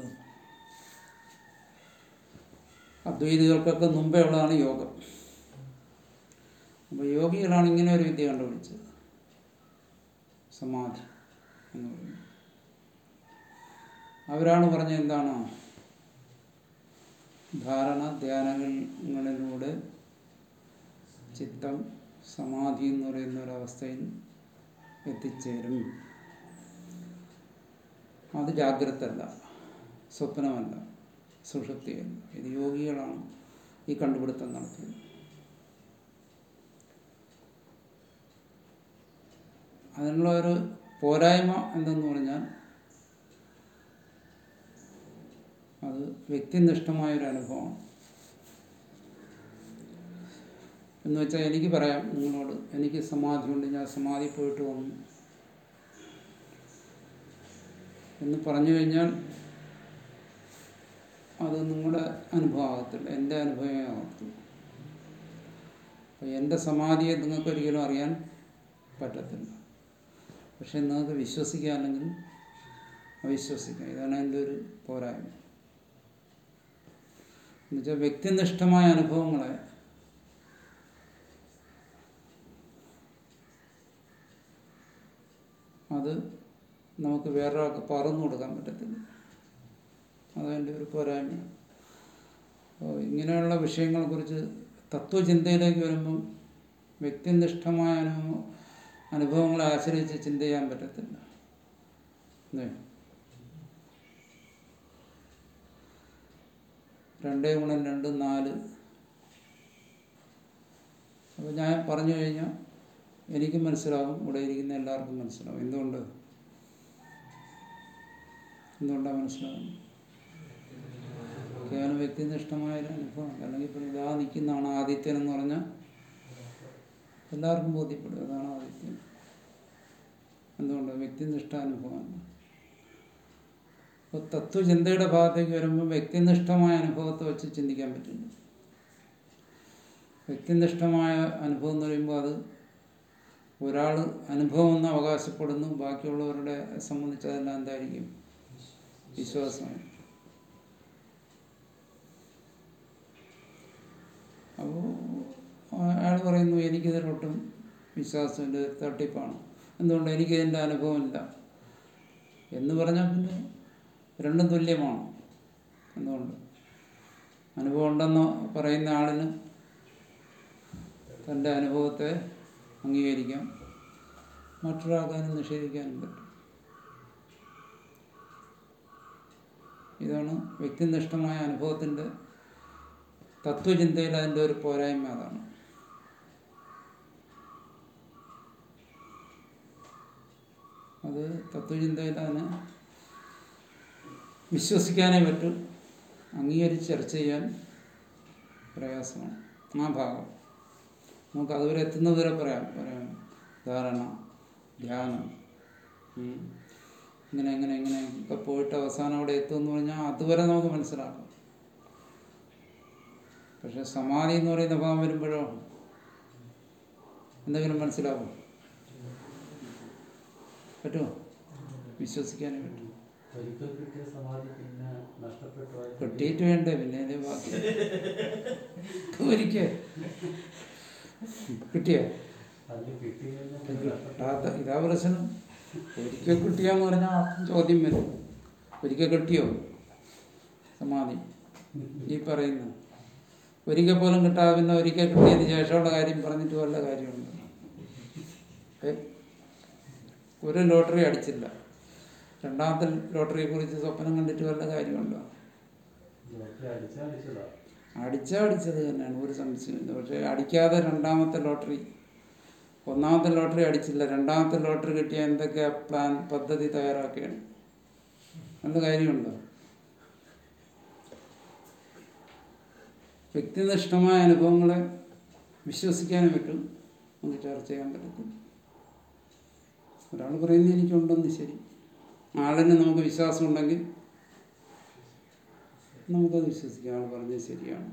അദ്വൈതികൾക്കൊക്കെ മുമ്പേ ഉള്ളതാണ് യോഗം അപ്പോൾ യോഗികളാണ് ഇങ്ങനെ ഒരു വിദ്യ കണ്ടുപിടിച്ചത് സമാധി എന്ന് പറയുന്നത് അവരാണ് പറഞ്ഞത് എന്താണ് ധാരണ ധ്യാനങ്ങളിലൂടെ ചിത്തം സമാധി എന്ന് പറയുന്ന ഒരവസ്ഥയിൽ എത്തിച്ചേരും അത് ജാഗ്രത അല്ല സ്വപ്നമല്ല സുഷുപ്തിയല്ല ഇത് യോഗികളാണ് ഈ കണ്ടുപിടുത്തം നടത്തിയത് അതിനുള്ള ഒരു പോരായ്മ എന്തെന്ന് പറഞ്ഞാൽ അത് വ്യക്തിനിഷ്ഠമായൊരു അനുഭവമാണ് എന്ന് വെച്ചാൽ എനിക്ക് പറയാം നിങ്ങളോട് എനിക്ക് സമാധിയുണ്ട് ഞാൻ സമാധി പോയിട്ട് വന്നു എന്ന് പറഞ്ഞു കഴിഞ്ഞാൽ അത് നിങ്ങളുടെ അനുഭവമാകത്തില്ല എൻ്റെ അനുഭവമേ ആകത്തുള്ളൂ അപ്പോൾ എൻ്റെ സമാധിയെ നിങ്ങൾക്ക് ഒരിക്കലും അറിയാൻ പറ്റത്തില്ല പക്ഷെ നിങ്ങൾക്ക് വിശ്വസിക്കാം അല്ലെങ്കിൽ അവിശ്വസിക്കാം ഇതാണ് എൻ്റെ ഒരു പോരായ്മ എന്നുവെച്ചാൽ വ്യക്തിനിഷ്ഠമായ അനുഭവങ്ങളെ അത് നമുക്ക് വേറൊരാൾക്ക് പറന്നു കൊടുക്കാൻ പറ്റത്തില്ല അതതിൻ്റെ ഒരു പോരായ്മ അപ്പോൾ ഇങ്ങനെയുള്ള വിഷയങ്ങളെക്കുറിച്ച് തത്വചിന്തയിലേക്ക് വരുമ്പം വ്യക്തിനിഷ്ഠമായ അനുഭവം അനുഭവങ്ങളെ ആശ്രയിച്ച് ചിന്ത ചെയ്യാൻ പറ്റത്തില്ല അല്ലേ രണ്ടേ ഗുണം രണ്ട് നാല് അപ്പോൾ ഞാൻ പറഞ്ഞു കഴിഞ്ഞാൽ എനിക്കും മനസ്സിലാവും ഇവിടെ ഇരിക്കുന്ന എല്ലാവർക്കും മനസ്സിലാവും എന്തുകൊണ്ട് എന്തുകൊണ്ടാണ് മനസ്സിലാവുന്നത് കേവലം വ്യക്തിനിഷ്ഠമായ ഒരു അനുഭവം അല്ലെങ്കിൽ ഇപ്പോൾ ഇതാ നിൽക്കുന്നതാണ് ആദിത്യൻ എന്ന് പറഞ്ഞാൽ എല്ലാവർക്കും ബോധ്യപ്പെടും അതാണ് ആദിത്യൻ എന്തുകൊണ്ട് വ്യക്തിനിഷ്ഠ അനുഭവമാണ് അപ്പോൾ തത്വചിന്തയുടെ ഭാഗത്തേക്ക് വരുമ്പോൾ വ്യക്തിനിഷ്ഠമായ അനുഭവത്തെ വെച്ച് ചിന്തിക്കാൻ പറ്റില്ല വ്യക്തിനിഷ്ഠമായ അനുഭവം എന്ന് പറയുമ്പോൾ അത് ഒരാൾ അനുഭവം എന്ന് അവകാശപ്പെടുന്നു ബാക്കിയുള്ളവരുടെ സംബന്ധിച്ച് അതെല്ലാം എന്തായിരിക്കും വിശ്വാസമാണ് അപ്പോൾ അയാൾ പറയുന്നു എനിക്കിതിലൊട്ടും വിശ്വാസമില്ല തട്ടിപ്പാണ് എന്തുകൊണ്ട് എനിക്കിതിൻ്റെ അനുഭവമില്ല എന്ന് പറഞ്ഞാൽ പിന്നെ രണ്ടും തുല്യമാണ് എന്തുകൊണ്ട് അനുഭവം ഉണ്ടെന്ന് പറയുന്ന ആളിന് തൻ്റെ അനുഭവത്തെ അംഗീകരിക്കാം മറ്റൊരാൾക്കാനും നിഷേധിക്കാനും പറ്റും ഇതാണ് വ്യക്തിനിഷ്ഠമായ അനുഭവത്തിൻ്റെ തത്വചിന്തയിൽ അതിൻ്റെ ഒരു പോരായ്മ അതാണ് അത് തത്വചിന്തയിൽ അതിനെ വിശ്വസിക്കാനേ പറ്റൂ അംഗീകരിച്ച് ചർച്ച ചെയ്യാൻ പ്രയാസമാണ് ആ ഭാഗം നമുക്ക് അതുവരെ എത്തുന്നത് വരെ പറയാം പറയാം ധാരണ ധ്യാനം ഉം. ഇങ്ങനെ ഇങ്ങനെ ഇങ്ങനെ ഒക്കെ പോയിട്ട് അവസാനം അവിടെ എത്തുമെന്ന് പറഞ്ഞാൽ അതുവരെ നമുക്ക് മനസ്സിലാക്കാം പക്ഷെ സമാധി എന്ന് പറയുന്ന ഭാഗം വരുമ്പോഴോ എന്തെങ്കിലും മനസ്സിലാവും പറ്റുമോ വിശ്വസിക്കാനേ പറ്റും ഒരിക്കൽ കിട്ടിയ സമാധി പിന്നെ നഷ്ടപ്പെട്ടു പോയാൽ കിട്ടിയിട്ട് വേണ്ടേ പിന്നെ അതിന്റെ ബാക്കി ഒരിക്കൽ കിട്ടിയ അത് കിട്ടിക്കഴിഞ്ഞാൽ പിന്നെ നഷ്ടപ്പെട്ടു. ഇതാ പ്രശ്നം ഒരിക്കൽ കിട്ടിയാന്ന് പറഞ്ഞാൽ ചോദ്യം വരും ഒരിക്കൽ കിട്ടിയോ സമാധി ഈ പറയുന്നു ഒരിക്കൽ പോലും കിട്ടാതെ പിന്നെ ഒരിക്കൽ കിട്ടിയതിന് ശേഷമുള്ള കാര്യം പറഞ്ഞിട്ട് വല്ല കാര്യമുണ്ട് ഏ? ഒരു ലോട്ടറി അടിച്ചില്ല രണ്ടാമത്തെ ലോട്ടറിയെ കുറിച്ച് സ്വപ്നം കണ്ടിട്ട് വല്ല കാര്യമുണ്ടോ ലോട്ടറി അടിച്ചാ അടിച്ചതാ അടിച്ചാ അടിച്ചത് തന്നെയാണ് ഒരു സംശയമില്ല പക്ഷെ അടിക്കാതെ രണ്ടാമത്തെ ലോട്ടറി ഒന്നാമത്തെ ലോട്ടറി അടിച്ചില്ല രണ്ടാമത്തെ ലോട്ടറി കിട്ടിയ എന്തൊക്കെ പ്ലാൻ പദ്ധതി തയ്യാറാക്കുകയാണ് നല്ല കാര്യമുണ്ടോ വ്യക്തിനിഷ്ഠമായ അനുഭവങ്ങളെ വിശ്വസിക്കാനും പറ്റും നമുക്ക് ചർച്ച ചെയ്യാൻ പറ്റത്തില്ല ഒരാൾ പറയുന്നത് എനിക്കുണ്ടെന്ന് ശരി ആളിന് നമുക്ക് വിശ്വാസം ഉണ്ടെങ്കിൽ നമുക്കത് വിശ്വസിക്കാം ആൾ പറഞ്ഞത് ശരിയാണ്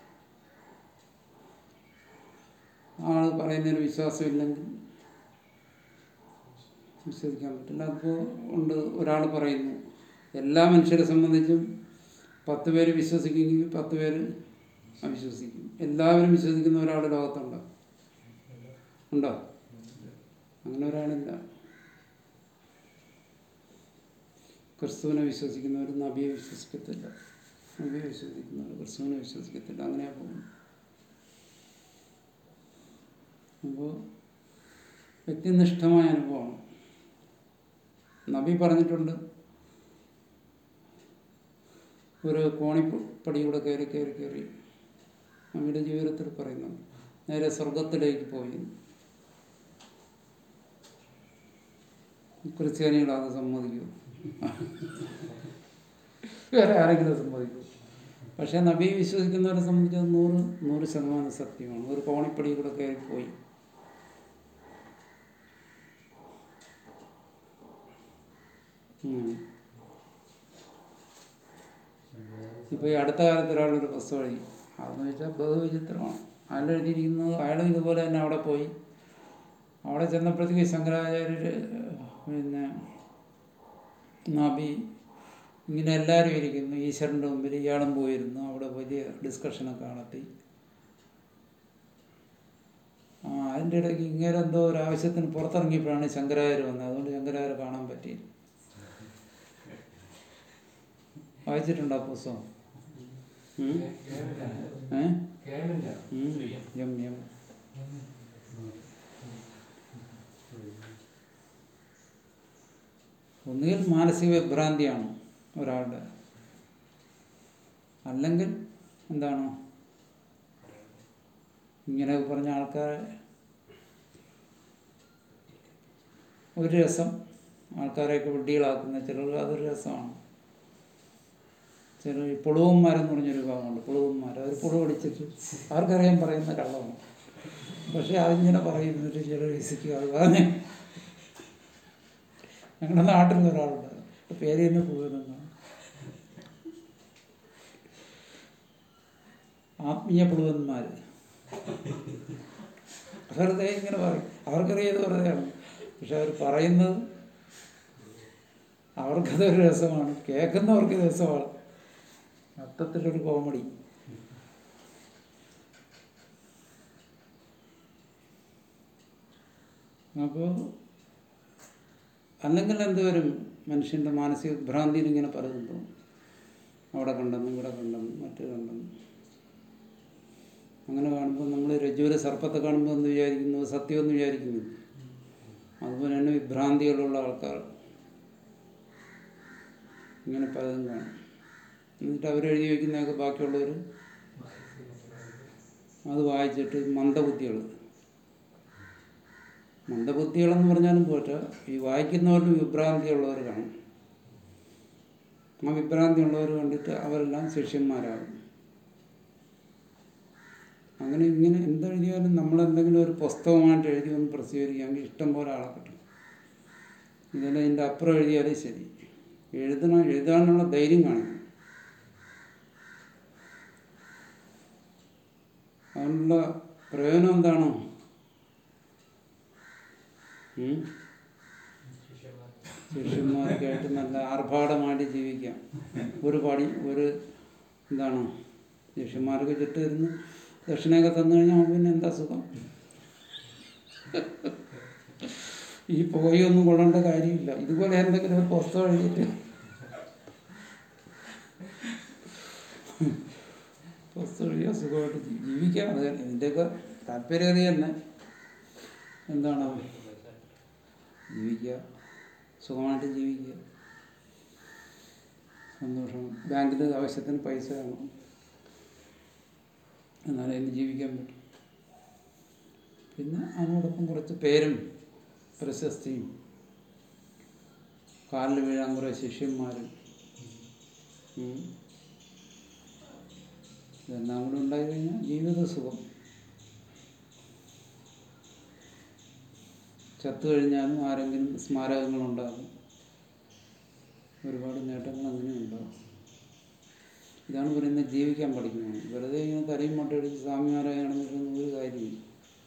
ആൾ പറയുന്നതിന് വിശ്വാസമില്ലെങ്കിൽ വിശ്വസിക്കാൻ പറ്റില്ല അപ്പോൾ ഉണ്ട് ഒരാൾ പറയുന്നു എല്ലാ മനുഷ്യരെ സംബന്ധിച്ചും പത്ത് പേര് വിശ്വസിക്കുമെങ്കിൽ പത്ത് പേര് അവിശ്വസിക്കും എല്ലാവരും വിശ്വസിക്കുന്ന ഒരാൾ ലോകത്തുണ്ടോ ഉണ്ടോ അങ്ങനെ ഒരാളില്ല ക്രിസ്തുവിനെ വിശ്വസിക്കുന്നവർ നബിയെ വിശ്വസിക്കത്തില്ല നബിയെ വിശ്വസിക്കുന്നവർ ക്രിസ്തുവിനെ വിശ്വസിക്കത്തില്ല അങ്ങനെ പോകും അപ്പോൾ വ്യക്തിനിഷ്ഠമായ അനുഭവമാണ് നബി പറഞ്ഞിട്ടുണ്ട് ഒരു കോണിപ്പടിയൂടെ കയറി കയറി കയറി നബിയുടെ ജീവിതത്തിൽ പറയുന്നുണ്ട് നേരെ സ്വർഗത്തിലേക്ക് പോയി ക്രിസ്ത്യാനികൾ അത് സമ്മതിക്കൂ വേറെ ആരെങ്കിലും സമ്മതിക്കൂ പക്ഷെ നബി വിശ്വസിക്കുന്നവരെ സംബന്ധിച്ച് അത് നൂറ് നൂറ് ശതമാനം സത്യമാണ് ഒരു കോണിപ്പടി കൂടെ കയറി പോയി ഉം. ഇപ്പൊ ഈ അടുത്ത കാലത്ത് ഒരാളൊരു പുസ്തകം എഴുതി അതെന്ന് വെച്ചാൽ ബഹുവിചിത്രമാണ് അയാൾ എഴുതിയിരിക്കുന്നത് അയാളും ഇതുപോലെ തന്നെ അവിടെ പോയി അവിടെ ചെന്നപ്പോഴത്തേക്ക് ശങ്കരാചാര്യര് പിന്നെ നബി ഇങ്ങനെ എല്ലാവരും ഇരിക്കുന്നു ഈശ്വരൻ്റെ മുമ്പിൽ ഇയാളും പോയിരുന്നു അവിടെ വലിയ ഡിസ്കഷനൊക്കെ നടത്തി ആ അതിൻ്റെ ഇടയ്ക്ക് ഇങ്ങനെ എന്തോ ഒരു ആവശ്യത്തിന് പുറത്തിറങ്ങിയപ്പോഴാണ് ശങ്കരാചാര്യ വന്നത് അതുകൊണ്ട് ശങ്കരാചാര്യ കാണാൻ പറ്റിയില്ല വായിച്ചിട്ടുണ്ടോ ആ പുസ്തകം ഉം? ഏ ഉം. യം യം ഒന്നുകിൽ മാനസിക വിഭ്രാന്തിയാണ് ഒരാളുടെ അല്ലെങ്കിൽ എന്താണ് ഇങ്ങനെ പറഞ്ഞ ആൾക്കാരെ ഒരു രസം ആൾക്കാരെയൊക്കെ വിഡ്ഢികളാക്കുന്ന ചിലർക്ക് അതൊരു രസമാണ് ചില ഈ പുളുവന്മാരെന്ന് പറഞ്ഞൊരു വിഭാഗമുണ്ട് പുളുവന്മാർ അവർ പുളു പിടിച്ചിട്ട് ആർക്കറിയാൻ പറയുന്ന കള്ളമാണ് പക്ഷെ അതിങ്ങനെ പറയുന്നിട്ട് ചില രസിക്കുക പറഞ്ഞ് ഞങ്ങളുടെ നാട്ടിൽ ഒരാളുണ്ട് പേര് തന്നെ പോകുന്ന ആത്മീയ പുളുവന്മാർ വെറുതെ ഇങ്ങനെ പറയും അവർക്കറിയത് വെറുതെയാണ് പക്ഷെ അവർ പറയുന്നത് അവർക്കതൊരു രസമാണ് കേൾക്കുന്നവർക്ക് രസമാണ് മൊത്തത്തിലൊരു കോമഡി അപ്പോൾ അല്ലെങ്കിൽ എന്തുവരും മനുഷ്യൻ്റെ മാനസിക ഭ്രാന്തിയിൽ ഇങ്ങനെ പലതും തോന്നും അവിടെ കണ്ടെന്നും ഇവിടെ കണ്ടെന്നും മറ്റു കണ്ടെന്നും അങ്ങനെ കാണുമ്പോൾ നമ്മൾ രജ്ജുവിലെ സർപ്പത്തെ കാണുമ്പോൾ എന്ന് വിചാരിക്കുന്നു അത് സത്യമെന്ന് വിചാരിക്കുന്നു അതുപോലെ തന്നെ വിഭ്രാന്തികളുള്ള ആൾക്കാർ ഇങ്ങനെ പലതും കാണും എന്നിട്ട് അവരെഴുതി വയ്ക്കുന്നതൊക്കെ ബാക്കിയുള്ളവർ അത് വായിച്ചിട്ട് മന്ദബുദ്ധികൾ മന്ദബുദ്ധികളെന്ന് പറഞ്ഞാലും പോട്ടെ ഈ വായിക്കുന്നവരിൽ വിഭ്രാന്തിയുള്ളവർ കാണും ആ വിഭ്രാന്തിയുള്ളവർ കണ്ടിട്ട് അവരെല്ലാം ശിഷ്യന്മാരാകും അങ്ങനെ ഇങ്ങനെ എന്തെഴുതിയാലും നമ്മളെന്തെങ്കിലും ഒരു പുസ്തകമായിട്ട് എഴുതി ഒന്ന് പ്രസിദ്ധീകരിക്കുകയാണെങ്കിൽ ഇഷ്ടം പോലെ ആളെ കിട്ടും ഇതെല്ലാം ഇതിൻ്റെ അപ്പുറം എഴുതിയാലേ ശരി എഴുതണം എഴുതാനുള്ള ധൈര്യം കാണിക്കണം അതിനുള്ള പ്രയോജനം എന്താണോ ഉം? ശിഷ്യന്മാരൊക്കെ ആയിട്ട് നല്ല ആർഭാടമായിട്ട് ജീവിക്കാം ഒരു പടി ഒരു എന്താണ് ശിഷ്യന്മാരൊക്കെ ചുറ്റിരുന്ന് ദക്ഷിണയൊക്കെ തന്നു കഴിഞ്ഞാൽ പിന്നെ എന്താ സുഖം ഈ പുകയൊന്നും കൊള്ളേണ്ട കാര്യമില്ല ഇതുപോലെ എന്തെങ്കിലും ഒരു പുസ്തകം എഴുതിയിട്ട് പുസ്തകം എഴുതിയാൽ സുഖമായിട്ട് ജീ- ജീവിക്കാം അത് ഇതിൻ്റെയൊക്കെ താല്പര്യം തന്നെ എന്താണ് ജീവിക്കുക സുഖമായിട്ട് ജീവിക്കുക സന്തോഷം ബാങ്കിൽ ആവശ്യത്തിന് പൈസ വേണം എന്നാലേ അതിന് ജീവിക്കാൻ പറ്റും പിന്നെ അതിനോടൊപ്പം കുറച്ച് പേരും പ്രശസ്തിയും കാലിൽ വീഴാൻ കുറേ ശിഷ്യന്മാരും ഉം. ഇതെല്ലാം കൂടെ ഉണ്ടായി കഴിഞ്ഞാൽ ജീവിത സുഖം ചത്തു കഴിഞ്ഞാലും ആരെങ്കിലും സ്മാരകങ്ങളുണ്ടാകും ഒരുപാട് നേട്ടങ്ങൾ അങ്ങനെ ഉണ്ടാകും ഇതാണ് പറയുന്നത് ജീവിക്കാൻ പഠിക്കുന്നത് വെറുതെ ഇങ്ങനെ തലയും മുട്ടയടിച്ച് സ്വാമിമാരായി നടന്നിട്ടൊന്നും ഒരു കാര്യമില്ല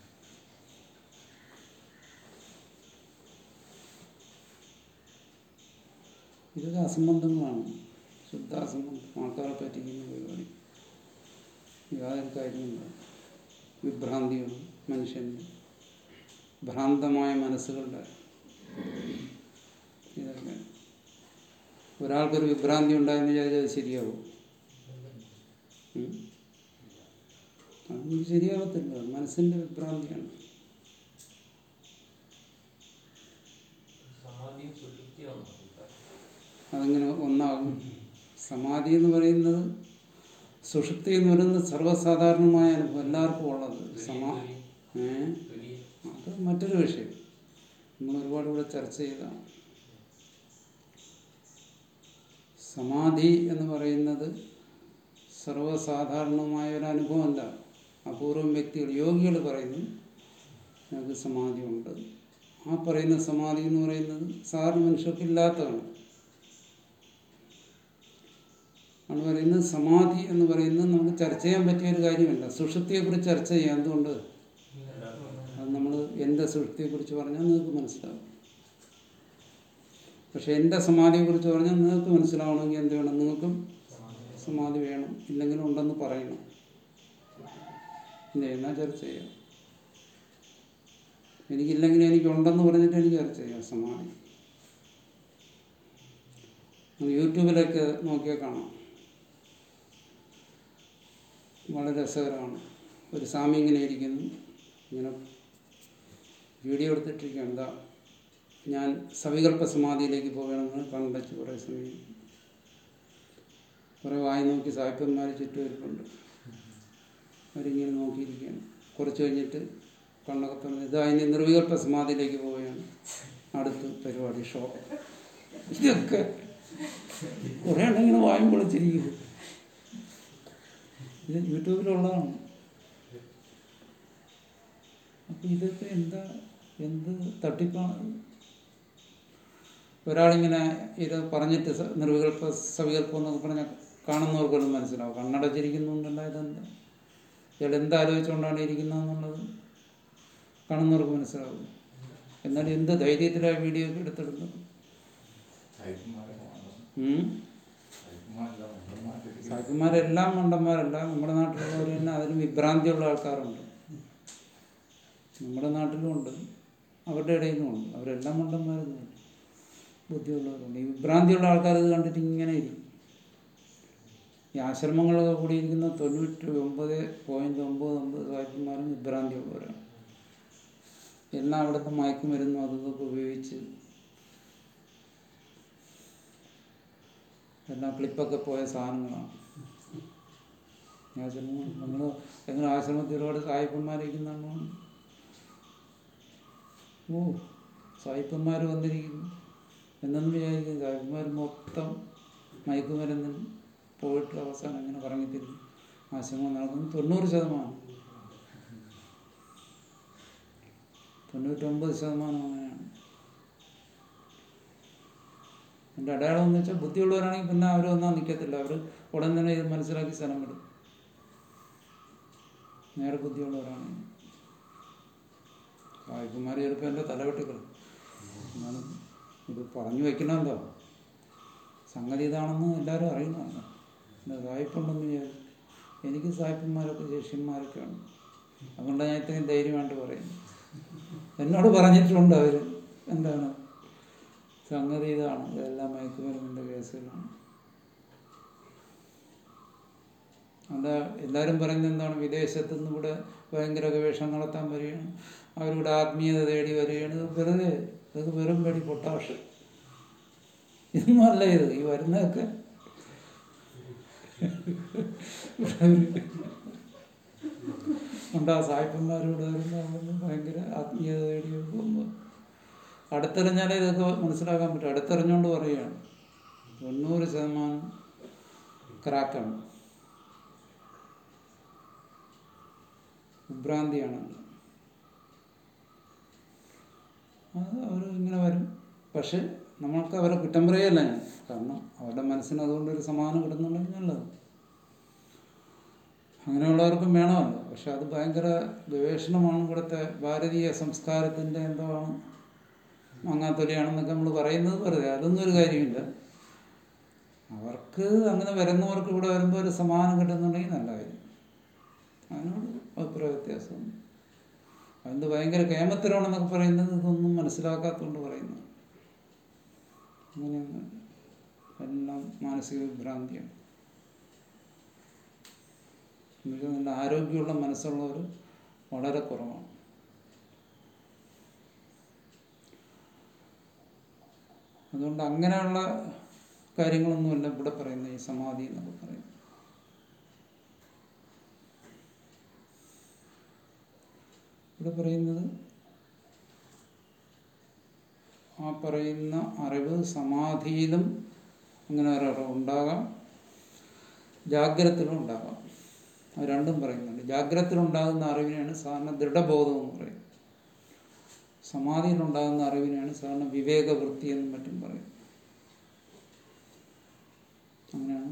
ഇതൊക്കെ അസംബന്ധങ്ങളാണ് ശുദ്ധ അസംബന്ധം ആൾക്കാരെ പറ്റിക്കുന്ന പരിപാടി യാതൊരു കാര്യമില്ല വിഭ്രാന്തിയാണ് മനുഷ്യൻ്റെ ഭ്രാന്തമായ മനസ്സുകളുടെ ഇതൊക്കെ ഒരാൾക്കൊരു വിഭ്രാന്തി ഉണ്ടായെന്ന് വിചാരിച്ചാൽ അത് ശരിയാവും ഉം? അതൊന്നും ശരിയാവത്തില്ല അത് മനസ്സിൻ്റെ വിഭ്രാന്തിയാണ് സമാധിയും സുഷുപ്തിയാണ് അതങ്ങനെ ഒന്നാകും സമാധി എന്ന് പറയുന്നത് സുഷുപ്തി എന്ന് പറയുന്നത് സർവ്വസാധാരണമായ അനുഭവം എല്ലാവർക്കും ഉള്ളത് സമാ ഏഹ് അത് മറ്റൊരു വിഷയം നമ്മൾ ഒരുപാട് ഇവിടെ ചർച്ച ചെയ്തതാണ് സമാധി എന്ന് പറയുന്നത് സർവ്വസാധാരണമായ ഒരു അനുഭവമല്ല അപൂർവം വ്യക്തികൾ യോഗികൾ പറയുന്നു ഞങ്ങൾക്ക് സമാധി ഉണ്ട് ആ പറയുന്ന സമാധി എന്ന് പറയുന്നത് സാധാരണ മനുഷ്യർക്ക് ഇല്ലാത്തതാണ് ആണ് പറയുന്നത് സമാധി എന്ന് പറയുന്നത് നമുക്ക് ചർച്ച ചെയ്യാൻ പറ്റിയ ഒരു കാര്യമല്ല സുഷുപ്തിയെക്കുറിച്ച് ചർച്ച ചെയ്യാം എന്തുകൊണ്ട് അത് നമ്മൾ എൻ്റെ സുഷുപ്തിയെക്കുറിച്ച് പറഞ്ഞാൽ നിങ്ങൾക്ക് മനസ്സിലാവും പക്ഷെ എൻ്റെ സമാധിയെക്കുറിച്ച് പറഞ്ഞാൽ നിങ്ങൾക്ക് മനസ്സിലാവണമെങ്കിൽ എന്ത് വേണം നിങ്ങൾക്കും സമാധി വേണം ഇല്ലെങ്കിലും ഉണ്ടെന്ന് പറയണം ഇല്ല എന്നാൽ ചർച്ച ചെയ്യാം എനിക്കില്ലെങ്കിൽ എനിക്കുണ്ടെന്ന് പറഞ്ഞിട്ട് എനിക്ക് ചർച്ച ചെയ്യാം സമാധി നിങ്ങൾ യൂട്യൂബിലൊക്കെ നോക്കിയാൽ കാണാം വളരെ രസകരമാണ് ഒരു സ്വാമി ഇങ്ങനെ ഇരിക്കുന്നു ഇങ്ങനെ വീഡിയോ എടുത്തിട്ടിരിക്കുകയാണ് എന്താ ഞാൻ സവികൽപ്പ സമാധിയിലേക്ക് പോകണമെന്ന് കണ്ടച്ച് കുറേ സമയം കുറേ വായി നോക്കി സാഹിത്യന്മാർ ചുറ്റും ഇരിപ്പുണ്ട് അവരിങ്ങനെ നോക്കിയിരിക്കുകയാണ് കുറച്ച് കഴിഞ്ഞിട്ട് കണ്ണൊക്കെ തുറന്ന് ഇതാ ഇനി നിർവികൽപ്പ സമാധിയിലേക്ക് പോവുകയാണ് അടുത്ത് പരിപാടി ഷോ ഇതൊക്കെ കുറേ എണ്ണം ഇങ്ങനെ വായും പൊളിച്ചിരിക്കുന്നു ഇത് യൂട്യൂബിലുള്ളതാണ് അപ്പൊ ഇതൊക്കെ എന്താ എന്ത് തട്ടിപ്പാണ് ഒരാളിങ്ങനെ ഇത് പറഞ്ഞിട്ട് സ- നിർവികൽപ്പ സവികൽപ്പം എന്നൊക്കെ പറഞ്ഞാൽ കാണുന്നവർക്കൊന്നും മനസ്സിലാവും കണ്ണടച്ചിരിക്കുന്നുണ്ടല്ല ഇതെന്താ ഇയാൾ എന്താ ആലോചിച്ചുകൊണ്ടാണ് ഇരിക്കുന്നതെന്നുള്ളത് കാണുന്നവർക്ക് മനസ്സിലാവും എന്നാൽ എന്ത് ധൈര്യത്തിലാണ് വീഡിയോ ഒക്കെ എടുത്തിടുന്നത് ഉം? സാഹിബന്മാരെല്ലാം മണ്ടന്മാരല്ല നമ്മുടെ നാട്ടിലുള്ളവർ തന്നെ അതിന് വിഭ്രാന്തിയുള്ള ആൾക്കാരുണ്ട് നമ്മുടെ നാട്ടിലും ഉണ്ട് അവരുടെ ഇടയിലും ഉണ്ട് അവരെല്ലാം മണ്ടന്മാരൊന്നും ബുദ്ധിയുള്ളവരുണ്ട് ഈ വിഭ്രാന്തിയുള്ള ആൾക്കാർ ഇത് കണ്ടിട്ട് ഇങ്ങനെ ഇരിക്കും ഈ ആശ്രമങ്ങളൊക്കെ കൂടിയിരിക്കുന്ന തൊണ്ണൂറ്റി ഒമ്പത് പോയിന്റ് ഒമ്പത് ഒമ്പത് സാഹിത്യന്മാരും വിഭ്രാന്തിയുള്ളവരാണ് എല്ലാം അവിടുത്തെ മയക്കുമരുന്നും അതും ഇതൊക്കെ ഉപയോഗിച്ച് എല്ലാം ക്ലിപ്പൊക്കെ പോയ സാധനങ്ങളാണ് ഈ ആശ്രമം നിങ്ങൾ നിങ്ങൾ ആശ്രമത്തിൽ ഒരുപാട് സായിപ്പന്മാരിരിക്കുന്നതാണോ ഓ സായിപ്പന്മാർ വന്നിരിക്കുന്നു എന്നൊന്നും വിചാരിക്കും സായിപ്പന്മാർ മൊത്തം മയക്കുമരുന്നിൽ പോയിട്ട് അവസാനം ഇങ്ങനെ കറങ്ങിത്തിരിഞ്ഞു ആശ്രമം നടക്കുന്നു തൊണ്ണൂറ് ശതമാനം തൊണ്ണൂറ്റൊമ്പത് ശതമാനം അങ്ങനെയാണ് എൻ്റെ അടയാളം എന്ന് വെച്ചാൽ ബുദ്ധിയുള്ളവരാണെങ്കിൽ പിന്നെ അവർ വന്നാൽ നിൽക്കത്തില്ല അവർ ഉടൻ തന്നെ ഇത് മനസ്സിലാക്കി സ്ഥലം വിടും നേരെ ബുദ്ധിയുള്ളവരാണ് സായിപ്പന്മാർ ചിലപ്പോൾ എൻ്റെ തലവെട്ടിക്കളും എന്നാലും ഇത് പറഞ്ഞു വെക്കണമെന്തോ സംഗതി ഇതാണെന്ന് എല്ലാവരും അറിയണമല്ലോ എന്താ സായിപ്പുണ്ടെന്ന് വിചാരിച്ചു എനിക്ക് സായിപ്പന്മാരൊക്കെ ശിഷ്യന്മാരൊക്കെയാണ് അതുകൊണ്ടാണ് ഞാൻ ഇത്രയും ധൈര്യമായിട്ട് പറയുന്നത് എന്നോട് പറഞ്ഞിട്ടുണ്ട് അവർ എന്താണ് സംഗതി ഇതാണ് ഇതെല്ലാം മയക്കുമരുന്നിൻ്റെ കേസുകളാണ് അത് എല്ലാവരും പറയുന്നത് എന്താണ് വിദേശത്തു നിന്ന് ഇവിടെ ഭയങ്കര ഗവേഷണം നടത്താൻ വരികയാണ് അവരിവിടെ ആത്മീയത തേടി വരികയാണ് ഇത് വെറുതെ ഇതൊക്കെ വെറും പേടി പൊട്ടാഷ് ഇതൊന്നും അല്ല ഇത് ഈ വരുന്നതൊക്കെ ഉണ്ടാ സായിപ്പന്മാരോട് വരുമ്പോൾ ഭയങ്കര ആത്മീയത തേടി പോകുമ്പോൾ അടുത്തെറിഞ്ഞാലേ ഇതൊക്കെ മനസ്സിലാക്കാൻ പറ്റും അടുത്തെറിഞ്ഞുകൊണ്ട് പറയുകയാണ് തൊണ്ണൂറ് ശതമാനം ക്രാക്കാണ് വിഭ്രാന്തിയാണ് അത് അവർ ഇങ്ങനെ വരും പക്ഷെ നമ്മൾക്ക് അവരെ കുറ്റം പറയല്ല ഞാൻ കാരണം അവരുടെ മനസ്സിന് അതുകൊണ്ട് ഒരു സമാധാനം കിട്ടുന്നുണ്ടെങ്കിൽ നല്ലത് അങ്ങനെയുള്ളവർക്കും വേണമല്ലോ പക്ഷെ അത് ഭയങ്കര ഗവേഷണമാണ് ഇവിടുത്തെ ഭാരതീയ സംസ്കാരത്തിൻ്റെ എന്തോ ആണ് മാങ്ങാത്തൊലിയാണെന്നൊക്കെ നമ്മൾ പറയുന്നത് വെറുതെ അതൊന്നും ഒരു കാര്യമില്ല അവർക്ക് അങ്ങനെ വരുന്നവർക്ക് ഇവിടെ വരുമ്പോൾ ഒരു സമാധാനം കിട്ടുന്നുണ്ടെങ്കിൽ നല്ല കാര്യം അതിനോട് അഭിപ്രായ വ്യത്യാസം അത് ഭയങ്കര കേമത്തരമാണെന്നൊക്കെ പറയുന്നത് ഇതൊന്നും മനസ്സിലാക്കാത്തതുകൊണ്ട് പറയുന്നു അങ്ങനെയൊന്നും എല്ലാം മാനസിക വിഭ്രാന്തിയാണ് എന്നുവെച്ചാൽ നല്ല ആരോഗ്യമുള്ള മനസ്സുള്ളവർ വളരെ കുറവാണ് അതുകൊണ്ട് അങ്ങനെയുള്ള കാര്യങ്ങളൊന്നുമല്ല ഇവിടെ പറയുന്നത് ഈ സമാധി എന്നൊക്കെ പറയുന്നത് ഇവിടെ പറയുന്നത് ആ പറയുന്ന അറിവ് സമാധിയിലും അങ്ങനെ ഒരറിവ് ഉണ്ടാകാം ജാഗ്രതത്തിലും ഉണ്ടാകാം അത് രണ്ടും പറയുന്നുണ്ട് ജാഗ്രതത്തിലുണ്ടാകുന്ന അറിവിനെയാണ് സാധാരണ ദൃഢബോധം എന്ന് പറയുന്നത് സമാധിയിലുണ്ടാകുന്ന അറിവിനെയാണ് സാധാരണ വിവേകവൃത്തി എന്നും മറ്റും പറയും അങ്ങനെയാണ്